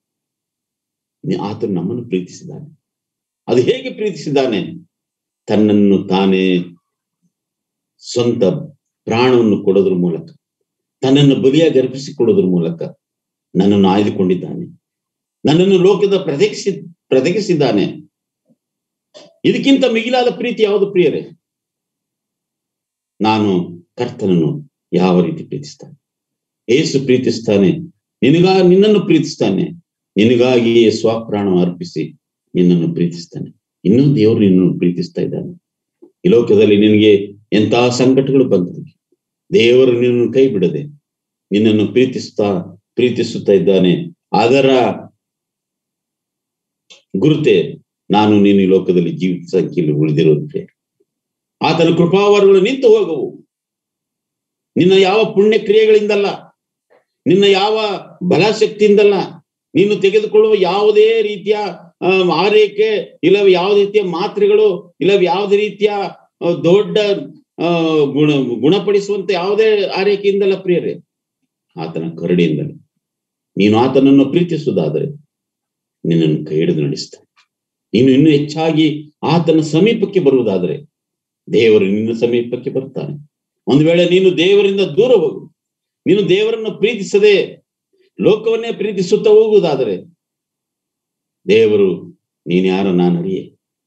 ಆತನು ನಮ್ಮನ್ನು ಪ್ರೀತಿಸಿದ್ದಾನೆ ಅದು ಹೇಗೆ ಪ್ರೀತಿಸಿದ್ದಾನೆ ತನ್ನನ್ನು ತಾನೇ ಸ್ವಂತ ಪ್ರಾಣವನ್ನು ಕೊಡೋದ್ರ ಮೂಲಕ ತನ್ನನ್ನು ಬಲಿಯಾಗಿ ಅರ್ಪಿಸಿಕೊಡೋದ್ರ ಮೂಲಕ ನನ್ನನ್ನು ಆಯ್ದುಕೊಂಡಿದ್ದಾನೆ ನನ್ನನ್ನು ಲೋಕದ ಪ್ರತ್ಯಕ್ಷಿ ಪ್ರತ್ಯೇಕಿಸಿದ್ದಾನೆ ಇದಕ್ಕಿಂತ ಮಿಗಿಲಾದ ಪ್ರೀತಿ ಯಾವುದು ಪ್ರಿಯರೇ ನಾನು ಕರ್ತನನ್ನು ಯಾವ ರೀತಿ ಪ್ರೀತಿಸ್ತಾನೆ ಏಸು ಪ್ರೀತಿಸ್ತಾನೆ ನಿನಗಾ ನಿನ್ನನ್ನು ಪ್ರೀತಿಸ್ತಾನೆ ನಿನಗಾಗಿಯೇ ಸ್ವಪ್ರಾಣ ಅರ್ಪಿಸಿ ನಿನ್ನನ್ನು ಪ್ರೀತಿಸ್ತಾನೆ ಇನ್ನೂ ದೇವರು ನಿನ್ನನ್ನು ಪ್ರೀತಿಸ್ತಾ ಇದ್ದಾನೆ ಈ ಲೋಕದಲ್ಲಿ ನಿನಗೆ ಎಂತಹ ಸಂಕಟಗಳು ಬಂದಿದೆ ದೇವರು ನಿನ್ನನ್ನು ಕೈ ಬಿಡದೆ ನಿನ್ನನ್ನು ಪ್ರೀತಿಸ್ತಾ ಪ್ರೀತಿಸುತ್ತಾ ಇದ್ದಾನೆ ಅದರ ಗುರುತೆ ನಾನು ನೀನು ಈ ಲೋಕದಲ್ಲಿ ಜೀವಿತ ಸಂಖ್ಯೆಯಲ್ಲಿ ಉಳಿದಿರುವಂತೆ ಆತನ ಕೃಪಾವರಗಳು ನಿಂತು ಹೋಗವು ನಿನ್ನ ಯಾವ ಪುಣ್ಯ ಕ್ರಿಯೆಗಳಿಂದಲ್ಲ ನಿನ್ನ ಯಾವ ಬಲಶಕ್ತಿಯಿಂದಲ್ಲ ನೀನು ತೆಗೆದುಕೊಳ್ಳುವ ಯಾವುದೇ ರೀತಿಯ ಆರೈಕೆ ಇಲ್ಲವೇ ಯಾವುದೇ ರೀತಿಯ ಮಾತ್ರೆಗಳು ಇಲ್ಲವೇ ಯಾವುದೇ ರೀತಿಯ ದೊಡ್ಡ ಗುಣ ಗುಣಪಡಿಸುವಂತ ಯಾವುದೇ ಆರೈಕೆಯಿಂದಲ್ಲ ಪ್ರಿಯರೇ ಆತನ ಕರುಡಿಯಿಂದಲೇ ನೀನು ಆತನನ್ನು ಪ್ರೀತಿಸುವುದಾದರೆ ನಿನ್ನನ್ನು ಕೈ ಹಿಡಿದು ನಡೆಸ್ತಾನೆ ನೀನು ಇನ್ನೂ ಹೆಚ್ಚಾಗಿ ಆತನ ಸಮೀಪಕ್ಕೆ ಬರುವುದಾದರೆ ದೇವರು ನಿನ್ನ ಸಮೀಪಕ್ಕೆ ಬರ್ತಾನೆ ಒಂದು ವೇಳೆ ನೀನು ದೇವರಿಂದ ದೂರ ಹೋಗು ನೀನು ದೇವರನ್ನು ಪ್ರೀತಿಸದೆ ಲೋಕವನ್ನೇ ಪ್ರೀತಿಸುತ್ತಾ ಹೋಗುವುದಾದರೆ ದೇವರು ನೀನ್ ಯಾರ ನಾನು ಅರಿಯೆ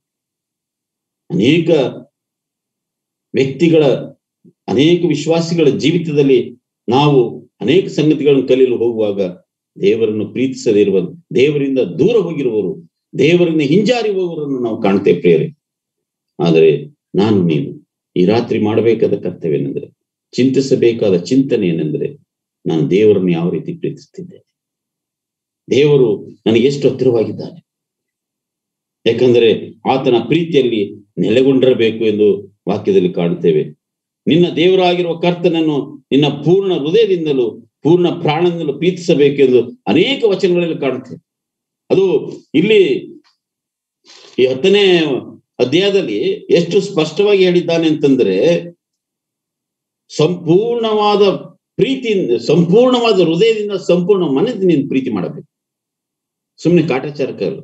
ಅನೇಕ ವ್ಯಕ್ತಿಗಳ ಅನೇಕ ವಿಶ್ವಾಸಿಗಳ ಜೀವಿತದಲ್ಲಿ ನಾವು ಅನೇಕ ಸಂಗತಿಗಳನ್ನು ಕಲಿಯಲು ಹೋಗುವಾಗ ದೇವರನ್ನು ಪ್ರೀತಿಸದೇ ಇರುವ ದೇವರಿಂದ ದೂರ ಹೋಗಿರುವವರು ದೇವರಿಂದ ಹಿಂಜಾರಿ ಹೋಗುವವರನ್ನು ನಾವು ಕಾಣ್ತೇವೆ ಪ್ರಿಯರೇ ಆದರೆ ನಾನು ನೀನು ಈ ರಾತ್ರಿ ಮಾಡಬೇಕಾದ ಕರ್ತವ್ಯನೆಂದರೆ ಚಿಂತಿಸಬೇಕಾದ ಚಿಂತನೆ ಏನೆಂದರೆ ನಾನು ದೇವರನ್ನು ಯಾವ ರೀತಿ ಪ್ರೀತಿಸ್ತಿದ್ದೇನೆ ದೇವರು ನನಗೆ ಎಷ್ಟು ಹತ್ತಿರವಾಗಿದ್ದಾನೆ ಯಾಕಂದರೆ ಆತನ ಪ್ರೀತಿಯಲ್ಲಿ ನೆಲೆಗೊಂಡಿರಬೇಕು ಎಂದು ವಾಕ್ಯದಲ್ಲಿ ಕಾಣುತ್ತೇವೆ ನಿನ್ನ ದೇವರಾಗಿರುವ ಕರ್ತನನ್ನು ನಿನ್ನ ಪೂರ್ಣ ಹೃದಯದಿಂದಲೂ ಪೂರ್ಣ ಪ್ರಾಣದಿಂದಲೂ ಪ್ರೀತಿಸಬೇಕೆಂದು ಅನೇಕ ವಚನಗಳಲ್ಲಿ ಕಾಣುತ್ತೆ ಅದು ಇಲ್ಲಿ ಈ ಹತ್ತನೇ ಅಧ್ಯಾಯದಲ್ಲಿ ಎಷ್ಟು ಸ್ಪಷ್ಟವಾಗಿ ಹೇಳಿದ್ದಾನೆ ಅಂತಂದ್ರೆ ಸಂಪೂರ್ಣವಾದ ಪ್ರೀತಿಯಿಂದ ಸಂಪೂರ್ಣವಾದ ಹೃದಯದಿಂದ ಸಂಪೂರ್ಣ ಮನದಿಂದ ನೀನು ಪ್ರೀತಿ ಮಾಡಬೇಕು ಸುಮ್ಮನೆ ಕಾಟಾಚಾರಕರು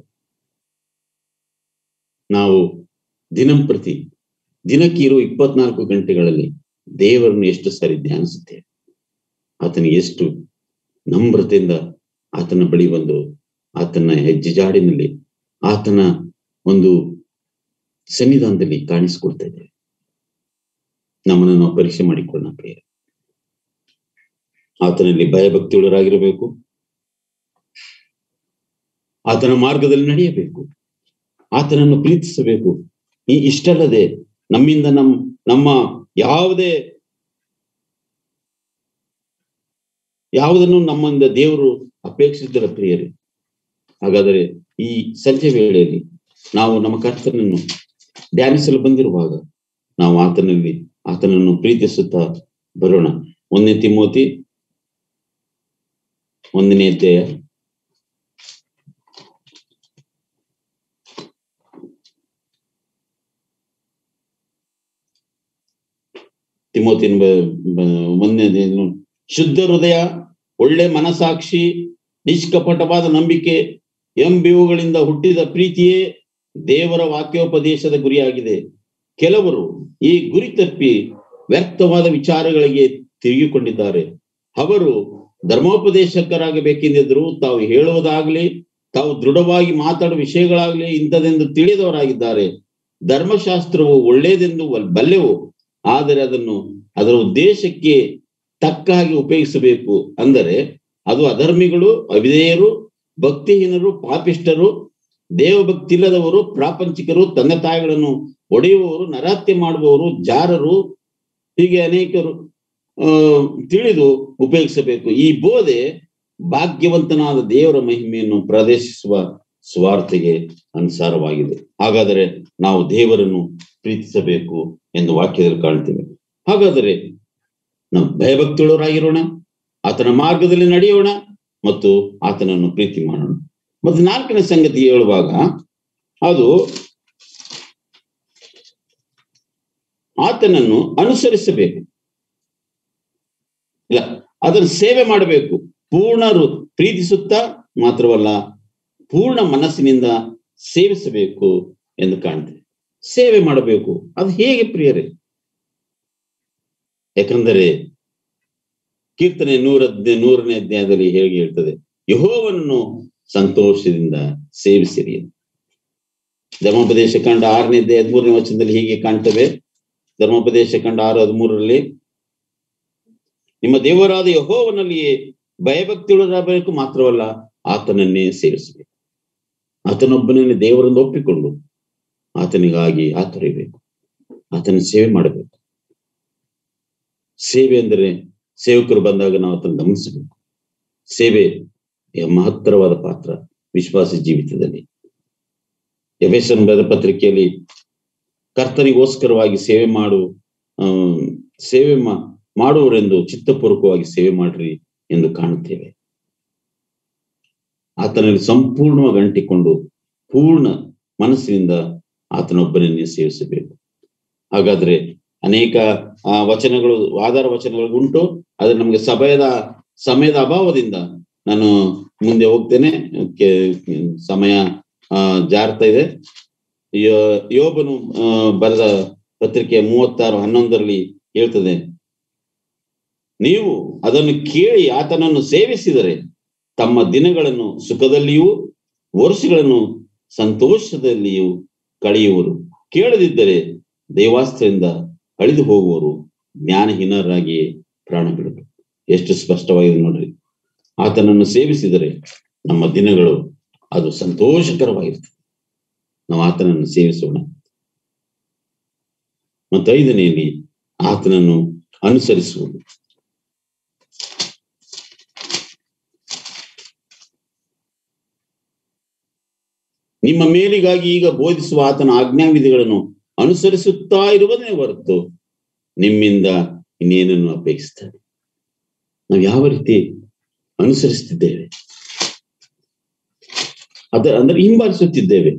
ನಾವು ದಿನಂಪ್ರತಿ ದಿನಕ್ಕೆ ಇರುವ ಇಪ್ಪತ್ನಾಲ್ಕು ಗಂಟೆಗಳಲ್ಲಿ ದೇವರನ್ನು ಎಷ್ಟು ಸಾರಿ ಧ್ಯಾನಿಸುತ್ತೇವೆ ಆತನಿಗೆ ಎಷ್ಟು ನಮ್ರತೆಯಿಂದ ಆತನ ಬಳಿ ಬಂದು ಆತನ ಹೆಜ್ಜೆ ಜಾಡಿನಲ್ಲಿ ಆತನ ಒಂದು ಸನ್ನಿಧಾನದಲ್ಲಿ ಕಾಣಿಸಿಕೊಳ್ತಾ ಇದ್ದೇವೆ ನಮ್ಮನ್ನು ನಾವು ಪರೀಕ್ಷೆ ಮಾಡಿಕೊಳ್ಳೋಣ ಪ್ರಿಯ ಆತನಲ್ಲಿ ಭಯಭಕ್ತಿಯುಳ್ಳರಾಗಿರಬೇಕು ಆತನ ಮಾರ್ಗದಲ್ಲಿ ನಡೆಯಬೇಕು ಆತನನ್ನು ಪ್ರೀತಿಸಬೇಕು ಈ ಇಷ್ಟಲ್ಲದೆ ನಮ್ಮಿಂದ ನಮ್ ನಮ್ಮ ಯಾವುದೇ ಯಾವುದನ್ನು ನಮ್ಮಿಂದ ದೇವರು ಅಪೇಕ್ಷಿಸಿದರ ಪ್ರಿಯರೇ ಹಾಗಾದರೆ ಈ ಸಂಜೆ ವೇಳೆಯಲ್ಲಿ ನಾವು ನಮ್ಮ ಕರ್ತನನ್ನು ಧ್ಯಾನಿಸಲು ಬಂದಿರುವಾಗ ನಾವು ಆತನಲ್ಲಿ ಆತನನ್ನು ಪ್ರೀತಿಸುತ್ತಾ ಬರೋಣ ಒಂದನೇ ತಿಮೋತಿ ಒಂದನೇ ಅಧ್ಯಾಯ ತಿಮೋತಿನ ಒಂದನೇ ಶುದ್ಧ ಹೃದಯ ಒಳ್ಳೆ ಮನಸಾಕ್ಷಿ ನಿಷ್ಕಪಟವಾದ ನಂಬಿಕೆ ಎಂಬಿವುಗಳಿಂದ ಹುಟ್ಟಿದ ಪ್ರೀತಿಯೇ ದೇವರ ವಾಕ್ಯೋಪದೇಶದ ಗುರಿಯಾಗಿದೆ ಕೆಲವರು ಈ ಗುರಿ ತಪ್ಪಿ ವ್ಯರ್ಥವಾದ ವಿಚಾರಗಳಿಗೆ ತಿರುಗಿಕೊಂಡಿದ್ದಾರೆ ಅವರು ಧರ್ಮೋಪದೇಶಕರಾಗಬೇಕೆಂದಿದ್ರು ತಾವು ಹೇಳುವುದಾಗ್ಲಿ ತಾವು ದೃಢವಾಗಿ ಮಾತಾಡುವ ವಿಷಯಗಳಾಗ್ಲಿ ಇಂಥದೆಂದು ತಿಳಿದವರಾಗಿದ್ದಾರೆ ಧರ್ಮಶಾಸ್ತ್ರವು ಒಳ್ಳೆಯದೆಂದು ಬಲ್ಲೆವು ಆದರೆ ಅದನ್ನು ಅದರ ಉದ್ದೇಶಕ್ಕೆ ತಕ್ಕ ಹಾಗೆ ಉಪಯೋಗಿಸಬೇಕು ಅಂದರೆ ಅದು ಅಧರ್ಮಿಗಳು ಅವಿಧೇಯರು ಭಕ್ತಿಹೀನರು ಪಾಪಿಷ್ಟರು ದೇವಭಕ್ತಿ ಇಲ್ಲದವರು ಪ್ರಾಪಂಚಿಕರು ತಂದೆ ತಾಯಿಗಳನ್ನು ಒಡೆಯುವವರು ನರಹತ್ಯೆ ಮಾಡುವವರು ಜಾರರು ಹೀಗೆ ಅನೇಕರು ಆ ತಿಳಿದು ಉಪಯೋಗಿಸಬೇಕು ಈ ಬೋಧೆ ಭಾಗ್ಯವಂತನಾದ ದೇವರ ಮಹಿಮೆಯನ್ನು ಪ್ರದರ್ಶಿಸುವ ಸ್ವಾರ್ಥೆಗೆ ಅನುಸಾರವಾಗಿದೆ ಹಾಗಾದರೆ ನಾವು ದೇವರನ್ನು ಪ್ರೀತಿಸಬೇಕು ಎಂದು ವಾಕ್ಯದಲ್ಲಿ ಕಾಣ್ತೇವೆ ಹಾಗಾದರೆ ನಾವು ಭಯಭಕ್ತಿಯುಳ್ಳವರಾಗಿರೋಣ ಆತನ ಮಾರ್ಗದಲ್ಲಿ ನಡೆಯೋಣ ಮತ್ತು ಆತನನ್ನು ಪ್ರೀತಿ ಮಾಡೋಣ ಮತ್ತು ನಾಲ್ಕನೇ ಸಂಗತಿ ಹೇಳುವಾಗ ಅದು ಆತನನ್ನು ಅನುಸರಿಸಬೇಕು ಇಲ್ಲ ಅದನ್ನು ಸೇವೆ ಮಾಡಬೇಕು ಪೂರ್ಣರು ಪ್ರೀತಿಸುತ್ತಾ ಮಾತ್ರವಲ್ಲ ಪೂರ್ಣ ಮನಸ್ಸಿನಿಂದ ಸೇವಿಸಬೇಕು ಎಂದು ಕಾಣ್ತೇವೆ ಸೇವೆ ಮಾಡಬೇಕು ಅದು ಹೇಗೆ ಪ್ರಿಯರೇ ಯಾಕಂದರೆ ಕೀರ್ತನೆ ನೂರ ನೂರನೇ ಅಧ್ಯಾಯದಲ್ಲಿ ಹೇಗೆ ಹೇಳ್ತದೆ ಯಹೋವನ್ನು ಸಂತೋಷದಿಂದ ಸೇವಿಸಿರಿ ಧರ್ಮೋಪದೇಶ ಕಂಡ ಆರನೇ ಅಧ್ಯಾಯ ಹದಿಮೂರನೇ ವಚನದಲ್ಲಿ ಹೀಗೆ ಕಾಣ್ತವೆ ಧರ್ಮೋಪದೇಶ ಕಂಡ ಆರು ಹದಿಮೂರರಲ್ಲಿ ನಿಮ್ಮ ದೇವರಾದ ಯಹೋವನಲ್ಲಿಯೇ ಭಯಭಕ್ತಿಯುಳ್ಳರಾಗಬೇಕು ಮಾತ್ರವಲ್ಲ ಆತನನ್ನೇ ಸೇವಿಸಬೇಕು ಆತನೊಬ್ಬನನ್ನೇ ದೇವರನ್ನು ಒಪ್ಪಿಕೊಂಡು ಆತನಿಗಾಗಿ ಆತರಿಬೇಕು ಆತನ ಸೇವೆ ಮಾಡಬೇಕು ಸೇವೆ ಅಂದರೆ ಸೇವಕರು ಬಂದಾಗ ನಾವು ಅದನ್ನು ಗಮನಿಸಬೇಕು ಸೇವೆ ಮಹತ್ತರವಾದ ಪಾತ್ರ ವಿಶ್ವಾಸ ಜೀವಿತದಲ್ಲಿ ಯವೇಶನ್ ಬರೆದ ಪತ್ರಿಕೆಯಲ್ಲಿ ಕರ್ತನಿಗೋಸ್ಕರವಾಗಿ ಸೇವೆ ಮಾಡು ಆ ಸೇವೆ ಮಾಡುವರೆಂದು ಚಿತ್ತಪೂರ್ವಕವಾಗಿ ಸೇವೆ ಮಾಡ್ರಿ ಎಂದು ಕಾಣುತ್ತೇವೆ ಆತನಲ್ಲಿ ಸಂಪೂರ್ಣವಾಗಿ ಅಂಟಿಕೊಂಡು ಪೂರ್ಣ ಮನಸ್ಸಿನಿಂದ ಆತನೊಬ್ಬನನ್ನೇ ಸೇವಿಸಬೇಕು ಹಾಗಾದ್ರೆ ಅನೇಕ ಆ ವಚನಗಳು ಆಧಾರ ವಚನಗಳು ಉಂಟು ಆದ್ರೆ ನಮಗೆ ಸಭೆಯದ ಸಮಯದ ಅಭಾವದಿಂದ ನಾನು ಮುಂದೆ ಹೋಗ್ತೇನೆ ಸಮಯ ಆ ಜಾರ್ತಾ ಇದೆ ಯೋಬನು ಬರೆದ ಪತ್ರಿಕೆ ಮೂವತ್ತಾರು ಹನ್ನೊಂದರಲ್ಲಿ ಹೇಳ್ತದೆ ನೀವು ಅದನ್ನು ಕೇಳಿ ಆತನನ್ನು ಸೇವಿಸಿದರೆ ತಮ್ಮ ದಿನಗಳನ್ನು ಸುಖದಲ್ಲಿಯೂ ವರ್ಷಗಳನ್ನು ಸಂತೋಷದಲ್ಲಿಯೂ ಕಳೆಯುವರು ಕೇಳದಿದ್ದರೆ ದೇವಾಸ್ತ್ರದಿಂದ ಅಳಿದು ಹೋಗುವರು ಜ್ಞಾನಹೀನರಾಗಿಯೇ ಪ್ರಾಣ ಬಿಡಬೇಕು ಎಷ್ಟು ಸ್ಪಷ್ಟವಾಗಿದೆ ನೋಡ್ರಿ ಆತನನ್ನು ಸೇವಿಸಿದರೆ ನಮ್ಮ ದಿನಗಳು ಅದು ಸಂತೋಷಕರವಾಗಿರ್ತದೆ ನಾವು ಆತನನ್ನು ಸೇವಿಸೋಣ ಮತ್ತು ಐದನೆಯಲ್ಲಿ ಆತನನ್ನು ಅನುಸರಿಸುವುದು ನಿಮ್ಮ ಮೇಲಿಗಾಗಿ ಈಗ ಬೋಧಿಸುವ ಆತನ ಆಜ್ಞಾವಿಧಿಗಳನ್ನು ಅನುಸರಿಸುತ್ತಾ ಇರುವುದೇ ಹೊರತು ನಿಮ್ಮಿಂದ ಇನ್ನೇನನ್ನು ಅಪೇಕ್ಷಿಸ್ತಾನೆ ನಾವು ಯಾವ ರೀತಿ ಅನುಸರಿಸುತ್ತಿದ್ದೇವೆ ಅದ ಅಂದ್ರೆ ಹಿಂಬಾಲಿಸುತ್ತಿದ್ದೇವೆ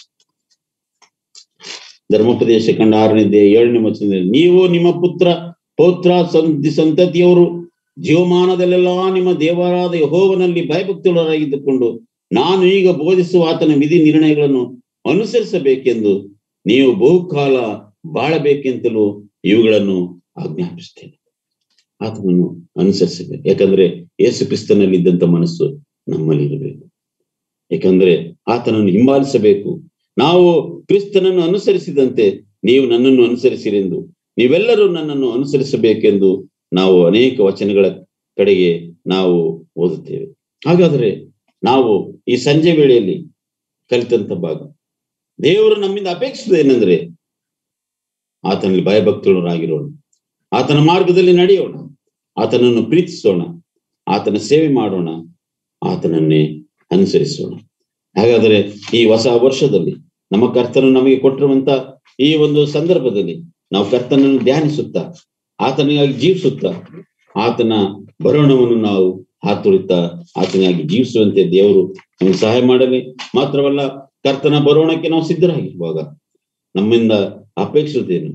ಧರ್ಮೋಪದೇಶ ಕಂಡ ಆರನೇದೇ ಏಳನೇ ವಚನದಲ್ಲಿ ನೀವು ನಿಮ್ಮ ಪುತ್ರ ಪೌತ್ರ ಸಂತಿ ಸಂತತಿಯವರು ಜೀವಮಾನದಲ್ಲೆಲ್ಲ ನಿಮ್ಮ ದೇವರಾದ ಯಹೋವನಲ್ಲಿ ಭಯಭಕ್ತಿಗಳಾಗಿದ್ದುಕೊಂಡು ನಾನು ಈಗ ಬೋಧಿಸುವ ಆತನ ವಿಧಿ ನಿರ್ಣಯಗಳನ್ನು ಅನುಸರಿಸಬೇಕೆಂದು ನೀವು ಬಹುಕಾಲ ಬಾಳಬೇಕೆಂತಲೂ ಇವುಗಳನ್ನು ಆಜ್ಞಾಪಿಸ್ತೇನೆ ಆತನನ್ನು ಅನುಸರಿಸಬೇಕು ಯಾಕಂದ್ರೆ ಯೇಸು ಕ್ರಿಸ್ತನಲ್ಲಿ ಇದ್ದಂತ ಮನಸ್ಸು ನಮ್ಮಲ್ಲಿ ಇರಬೇಕು ಯಾಕಂದ್ರೆ ಆತನನ್ನು ಹಿಂಬಾಲಿಸಬೇಕು ನಾವು ಕ್ರಿಸ್ತನನ್ನು ಅನುಸರಿಸಿದಂತೆ ನೀವು ನನ್ನನ್ನು ಅನುಸರಿಸಿರೆಂದು ನೀವೆಲ್ಲರೂ ನನ್ನನ್ನು ಅನುಸರಿಸಬೇಕೆಂದು ನಾವು ಅನೇಕ ವಚನಗಳ ಕಡೆಗೆ ನಾವು ಓದುತ್ತೇವೆ ಹಾಗಾದರೆ ನಾವು ಈ ಸಂಜೆ ವೇಳೆಯಲ್ಲಿ ಕಲಿತಂತ ಭಾಗ ದೇವರು ನಮ್ಮಿಂದ ಅಪೇಕ್ಷಿಸುವುದು ಏನಂದ್ರೆ ಆತನಲ್ಲಿ ಭಯಭಕ್ತರಾಗಿರೋಣ ಆತನ ಮಾರ್ಗದಲ್ಲಿ ನಡೆಯೋಣ ಆತನನ್ನು ಪ್ರೀತಿಸೋಣ ಆತನ ಸೇವೆ ಮಾಡೋಣ ಆತನನ್ನೇ ಅನುಸರಿಸೋಣ ಹಾಗಾದರೆ ಈ ಹೊಸ ವರ್ಷದಲ್ಲಿ ನಮ್ಮ ಕರ್ತನು ನಮಗೆ ಕೊಟ್ಟಿರುವಂತ ಈ ಒಂದು ಸಂದರ್ಭದಲ್ಲಿ ನಾವು ಕರ್ತನನ್ನು ಧ್ಯಾನಿಸುತ್ತಾ ಆತನಿಗಾಗಿ ಜೀವಿಸುತ್ತಾ ಆತನ ಬರೋಣವನ್ನು ನಾವು ಹಾತೊಳಿತಾ ಆತನಿಗಾಗಿ ಜೀವಿಸುವಂತೆ ದೇವರು ನಮಗೆ ಸಹಾಯ ಮಾಡಲಿ ಮಾತ್ರವಲ್ಲ ಕರ್ತನ ಬರೋಣಕ್ಕೆ ನಾವು ಸಿದ್ಧರಾಗಿರುವಾಗ ನಮ್ಮಿಂದ ಅಪೇಕ್ಷಿಸುತ್ತೇನು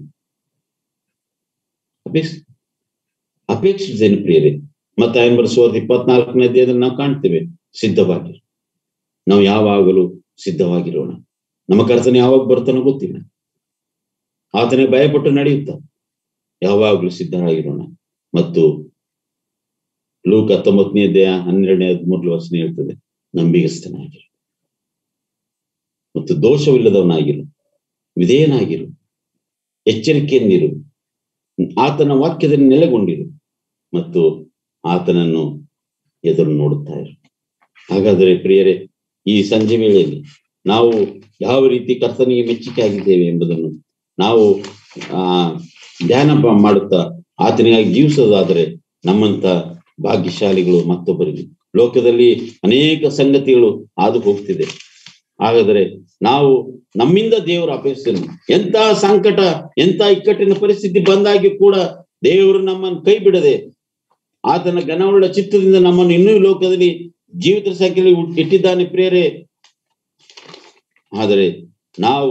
ಅಪೇಕ್ಷ ಅಪೇಕ್ಷಿಸುತ್ತೇನು ಪ್ರಿಯರೇ ಮತ್ತೆ ಎಂಬರ್ ಸಾವಿರದ ಇಪ್ಪತ್ನಾಲ್ಕನೇ ಅಧ್ಯಾಯದಲ್ಲಿ ನಾವು ಕಾಣ್ತೇವೆ ಸಿದ್ಧವಾಗಿ ನಾವು ಯಾವಾಗಲೂ ಸಿದ್ಧವಾಗಿರೋಣ ನಮ್ಮ ಕರ್ತನ ಯಾವಾಗ ಬರ್ತಾನೋ ಗೊತ್ತಿಲ್ಲ ಆತನಿಗೆ ಭಯಪಟ್ಟು ನಡೆಯುತ್ತ ಯಾವಾಗಲೂ ಸಿದ್ಧರಾಗಿರೋಣ ಮತ್ತು ಲೂಕ ಹತ್ತೊಂಬತ್ತನೇ ಅಧ್ಯಾಯ ಹನ್ನೆರಡನೇ ಹದಿಮೂರನೇ ವಚನ ಹೇಳ್ತದೆ ನಂಬಿಗಸ್ತನಾಗಿರು ಮತ್ತು ದೋಷವಿಲ್ಲದವನಾಗಿರು ವಿಧೇಯನಾಗಿರು ಎಚ್ಚರಿಕೆಯಿಂದಿರು ಆತನ ವಾಕ್ಯದಲ್ಲಿ ನೆಲೆಗೊಂಡಿರು ಮತ್ತು ಆತನನ್ನು ಎದುರು ನೋಡುತ್ತಾ ಇರು ಹಾಗಾದರೆ ಪ್ರಿಯರೇ ಈ ಸಂಜೆ ವೇಳೆಯಲ್ಲಿ ನಾವು ಯಾವ ರೀತಿ ಕರ್ತನಿಗೆ ಮೆಚ್ಚುಗೆ ಆಗಿದ್ದೇವೆ ಎಂಬುದನ್ನು ನಾವು ಆ ಧ್ಯಾನ ಮಾಡುತ್ತಾ ಆತನಿಗಾಗಿ ಜೀವಿಸೋದಾದರೆ ನಮ್ಮಂತ ಭಾಗ್ಯಶಾಲಿಗಳು ಮತ್ತೊಬ್ಬರಿಗೆ ಲೋಕದಲ್ಲಿ ಅನೇಕ ಸಂಗತಿಗಳು ಹಾದು ಹೋಗ್ತಿದೆ ಹಾಗಾದರೆ ನಾವು ನಮ್ಮಿಂದ ದೇವರ ಅಪೇಕ್ಷೆಯನ್ನು ಎಂತ ಸಂಕಟ ಎಂತ ಇಕ್ಕಟ್ಟಿನ ಪರಿಸ್ಥಿತಿ ಬಂದಾಗಿ ಕೂಡ ದೇವರು ನಮ್ಮನ್ನು ಕೈ ಬಿಡದೆ ಆತನ ಘನವುಳ್ಳ ಚಿತ್ತದಿಂದ ನಮ್ಮನ್ನು ಇನ್ನೂ ಲೋಕದಲ್ಲಿ ಜೀವಿತ ಸಂಖ್ಯೆಯಲ್ಲಿ ಇಟ್ಟಿದ್ದಾನೆ ಪ್ರಿಯರೇ ಆದರೆ ನಾವು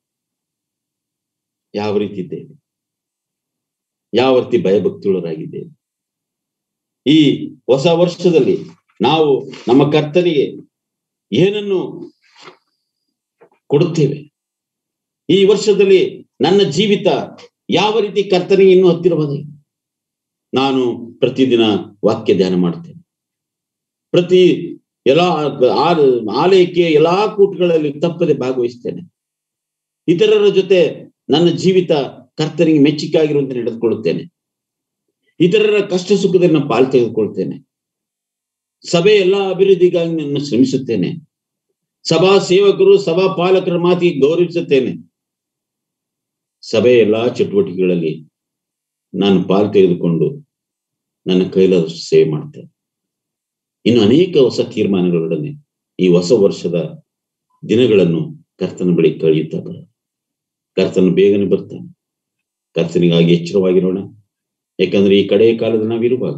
ಯಾವ ರೀತಿ ಇದ್ದೇವೆ ಯಾವ ರೀತಿ ಭಯಭಕ್ತಿಯುಳರಾಗಿದ್ದೇವೆ ಈ ಹೊಸ ವರ್ಷದಲ್ಲಿ ನಾವು ನಮ್ಮ ಕರ್ತನಿಗೆ ಏನನ್ನು ಕೊಡುತ್ತೇವೆ ಈ ವರ್ಷದಲ್ಲಿ ನನ್ನ ಜೀವಿತ ಯಾವ ರೀತಿ ಕರ್ತನಿಗೆ ಇನ್ನೂ ಹತ್ತಿರವಾದ ನಾನು ಪ್ರತಿದಿನ ವಾಕ್ಯ ಧ್ಯಾನ ಮಾಡ್ತೇನೆ ಪ್ರತಿ ಎಲ್ಲಾ ಆಲಯಕ್ಕೆ ಎಲ್ಲಾ ಕೂಟಗಳಲ್ಲಿ ತಪ್ಪದೆ ಭಾಗವಹಿಸ್ತೇನೆ ಇತರರ ಜೊತೆ ನನ್ನ ಜೀವಿತ ಕರ್ತನಿಗೆ ಮೆಚ್ಚುಗೆ ಆಗಿರುವಂತೆ ನಡೆದುಕೊಳ್ಳುತ್ತೇನೆ ಇತರರ ಕಷ್ಟ ಸುಖದಲ್ಲಿ ನಾನು ಪಾಲು ತೆಗೆದುಕೊಳ್ತೇನೆ ಸಭೆ ಎಲ್ಲಾ ಅಭಿವೃದ್ಧಿಗಾಗಿ ನಾನು ಶ್ರಮಿಸುತ್ತೇನೆ ಸಭಾ ಸೇವಕರು ಸಭಾ ಪಾಲಕರ ಮಾತಿಗೆ ಗೌರವಿಸುತ್ತೇನೆ ಸಭೆಯ ಎಲ್ಲಾ ಚಟುವಟಿಕೆಗಳಲ್ಲಿ ನಾನು ಪಾಲು ತೆಗೆದುಕೊಂಡು ನನ್ನ ಕೈಲಾದಷ್ಟು ಸೇವೆ ಮಾಡ್ತೇನೆ ಇನ್ನು ಅನೇಕ ಹೊಸ ತೀರ್ಮಾನಗಳೊಡನೆ ಈ ಹೊಸ ವರ್ಷದ ದಿನಗಳನ್ನು ಕರ್ತನ ಬಳಿ ಕಳೆಯುತ್ತಾ ಬರ ಕರ್ತನ ಬೇಗನೆ ಬರ್ತಾನೆ ಕರ್ತನಿಗಾಗಿ ಎಚ್ಚರವಾಗಿರೋಣ ಯಾಕಂದ್ರೆ ಈ ಕಡೆಯ ಕಾಲದ ನಾವಿರುವಾಗ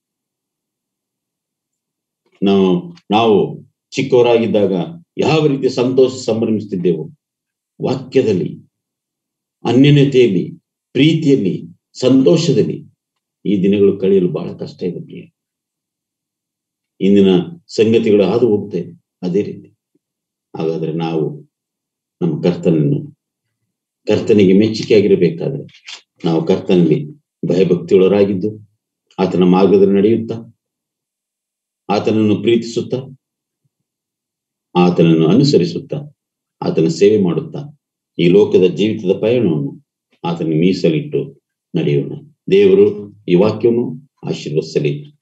ನಾವು ನಾವು ಚಿಕ್ಕವರಾಗಿದ್ದಾಗ ಯಾವ ರೀತಿ ಸಂತೋಷ ಸಂಭ್ರಮಿಸುತ್ತಿದ್ದೆವು ವಾಕ್ಯದಲ್ಲಿ ಅನ್ಯನ್ಯತೆಯಲ್ಲಿ ಪ್ರೀತಿಯಲ್ಲಿ ಸಂತೋಷದಲ್ಲಿ ಈ ದಿನಗಳು ಕಳೆಯಲು ಬಹಳ ಕಷ್ಟ ಇದೆ ಪ್ರಿಯ ಇಂದಿನ ಸಂಗತಿಗಳು ಹಾದು ಹೋಗ್ತೇವೆ ಅದೇ ರೀತಿ ಹಾಗಾದ್ರೆ ನಾವು ನಮ್ಮ ಕರ್ತನನ್ನು ಕರ್ತನಿಗೆ ಮೆಚ್ಚುಗೆ ಆಗಿರಬೇಕಾದ್ರೆ ನಾವು ಕರ್ತನಲ್ಲಿ ಭಯಭಕ್ತಿಯೊಳರಾಗಿದ್ದು ಆತನ ಮಾರ್ಗದಲ್ಲಿ ನಡೆಯುತ್ತಾ ಆತನನ್ನು ಪ್ರೀತಿಸುತ್ತಾ ಆತನನ್ನು ಅನುಸರಿಸುತ್ತಾ ಆತನ ಸೇವೆ ಮಾಡುತ್ತಾ ಈ ಲೋಕದ ಜೀವಿತದ ಪಯಣವನ್ನು ಆತನ ಮೀಸಲಿಟ್ಟು ನಡೆಯೋಣ ದೇವರು ಈ ವಾಕ್ಯವನ್ನು ಆಶೀರ್ವದಿಸಲಿ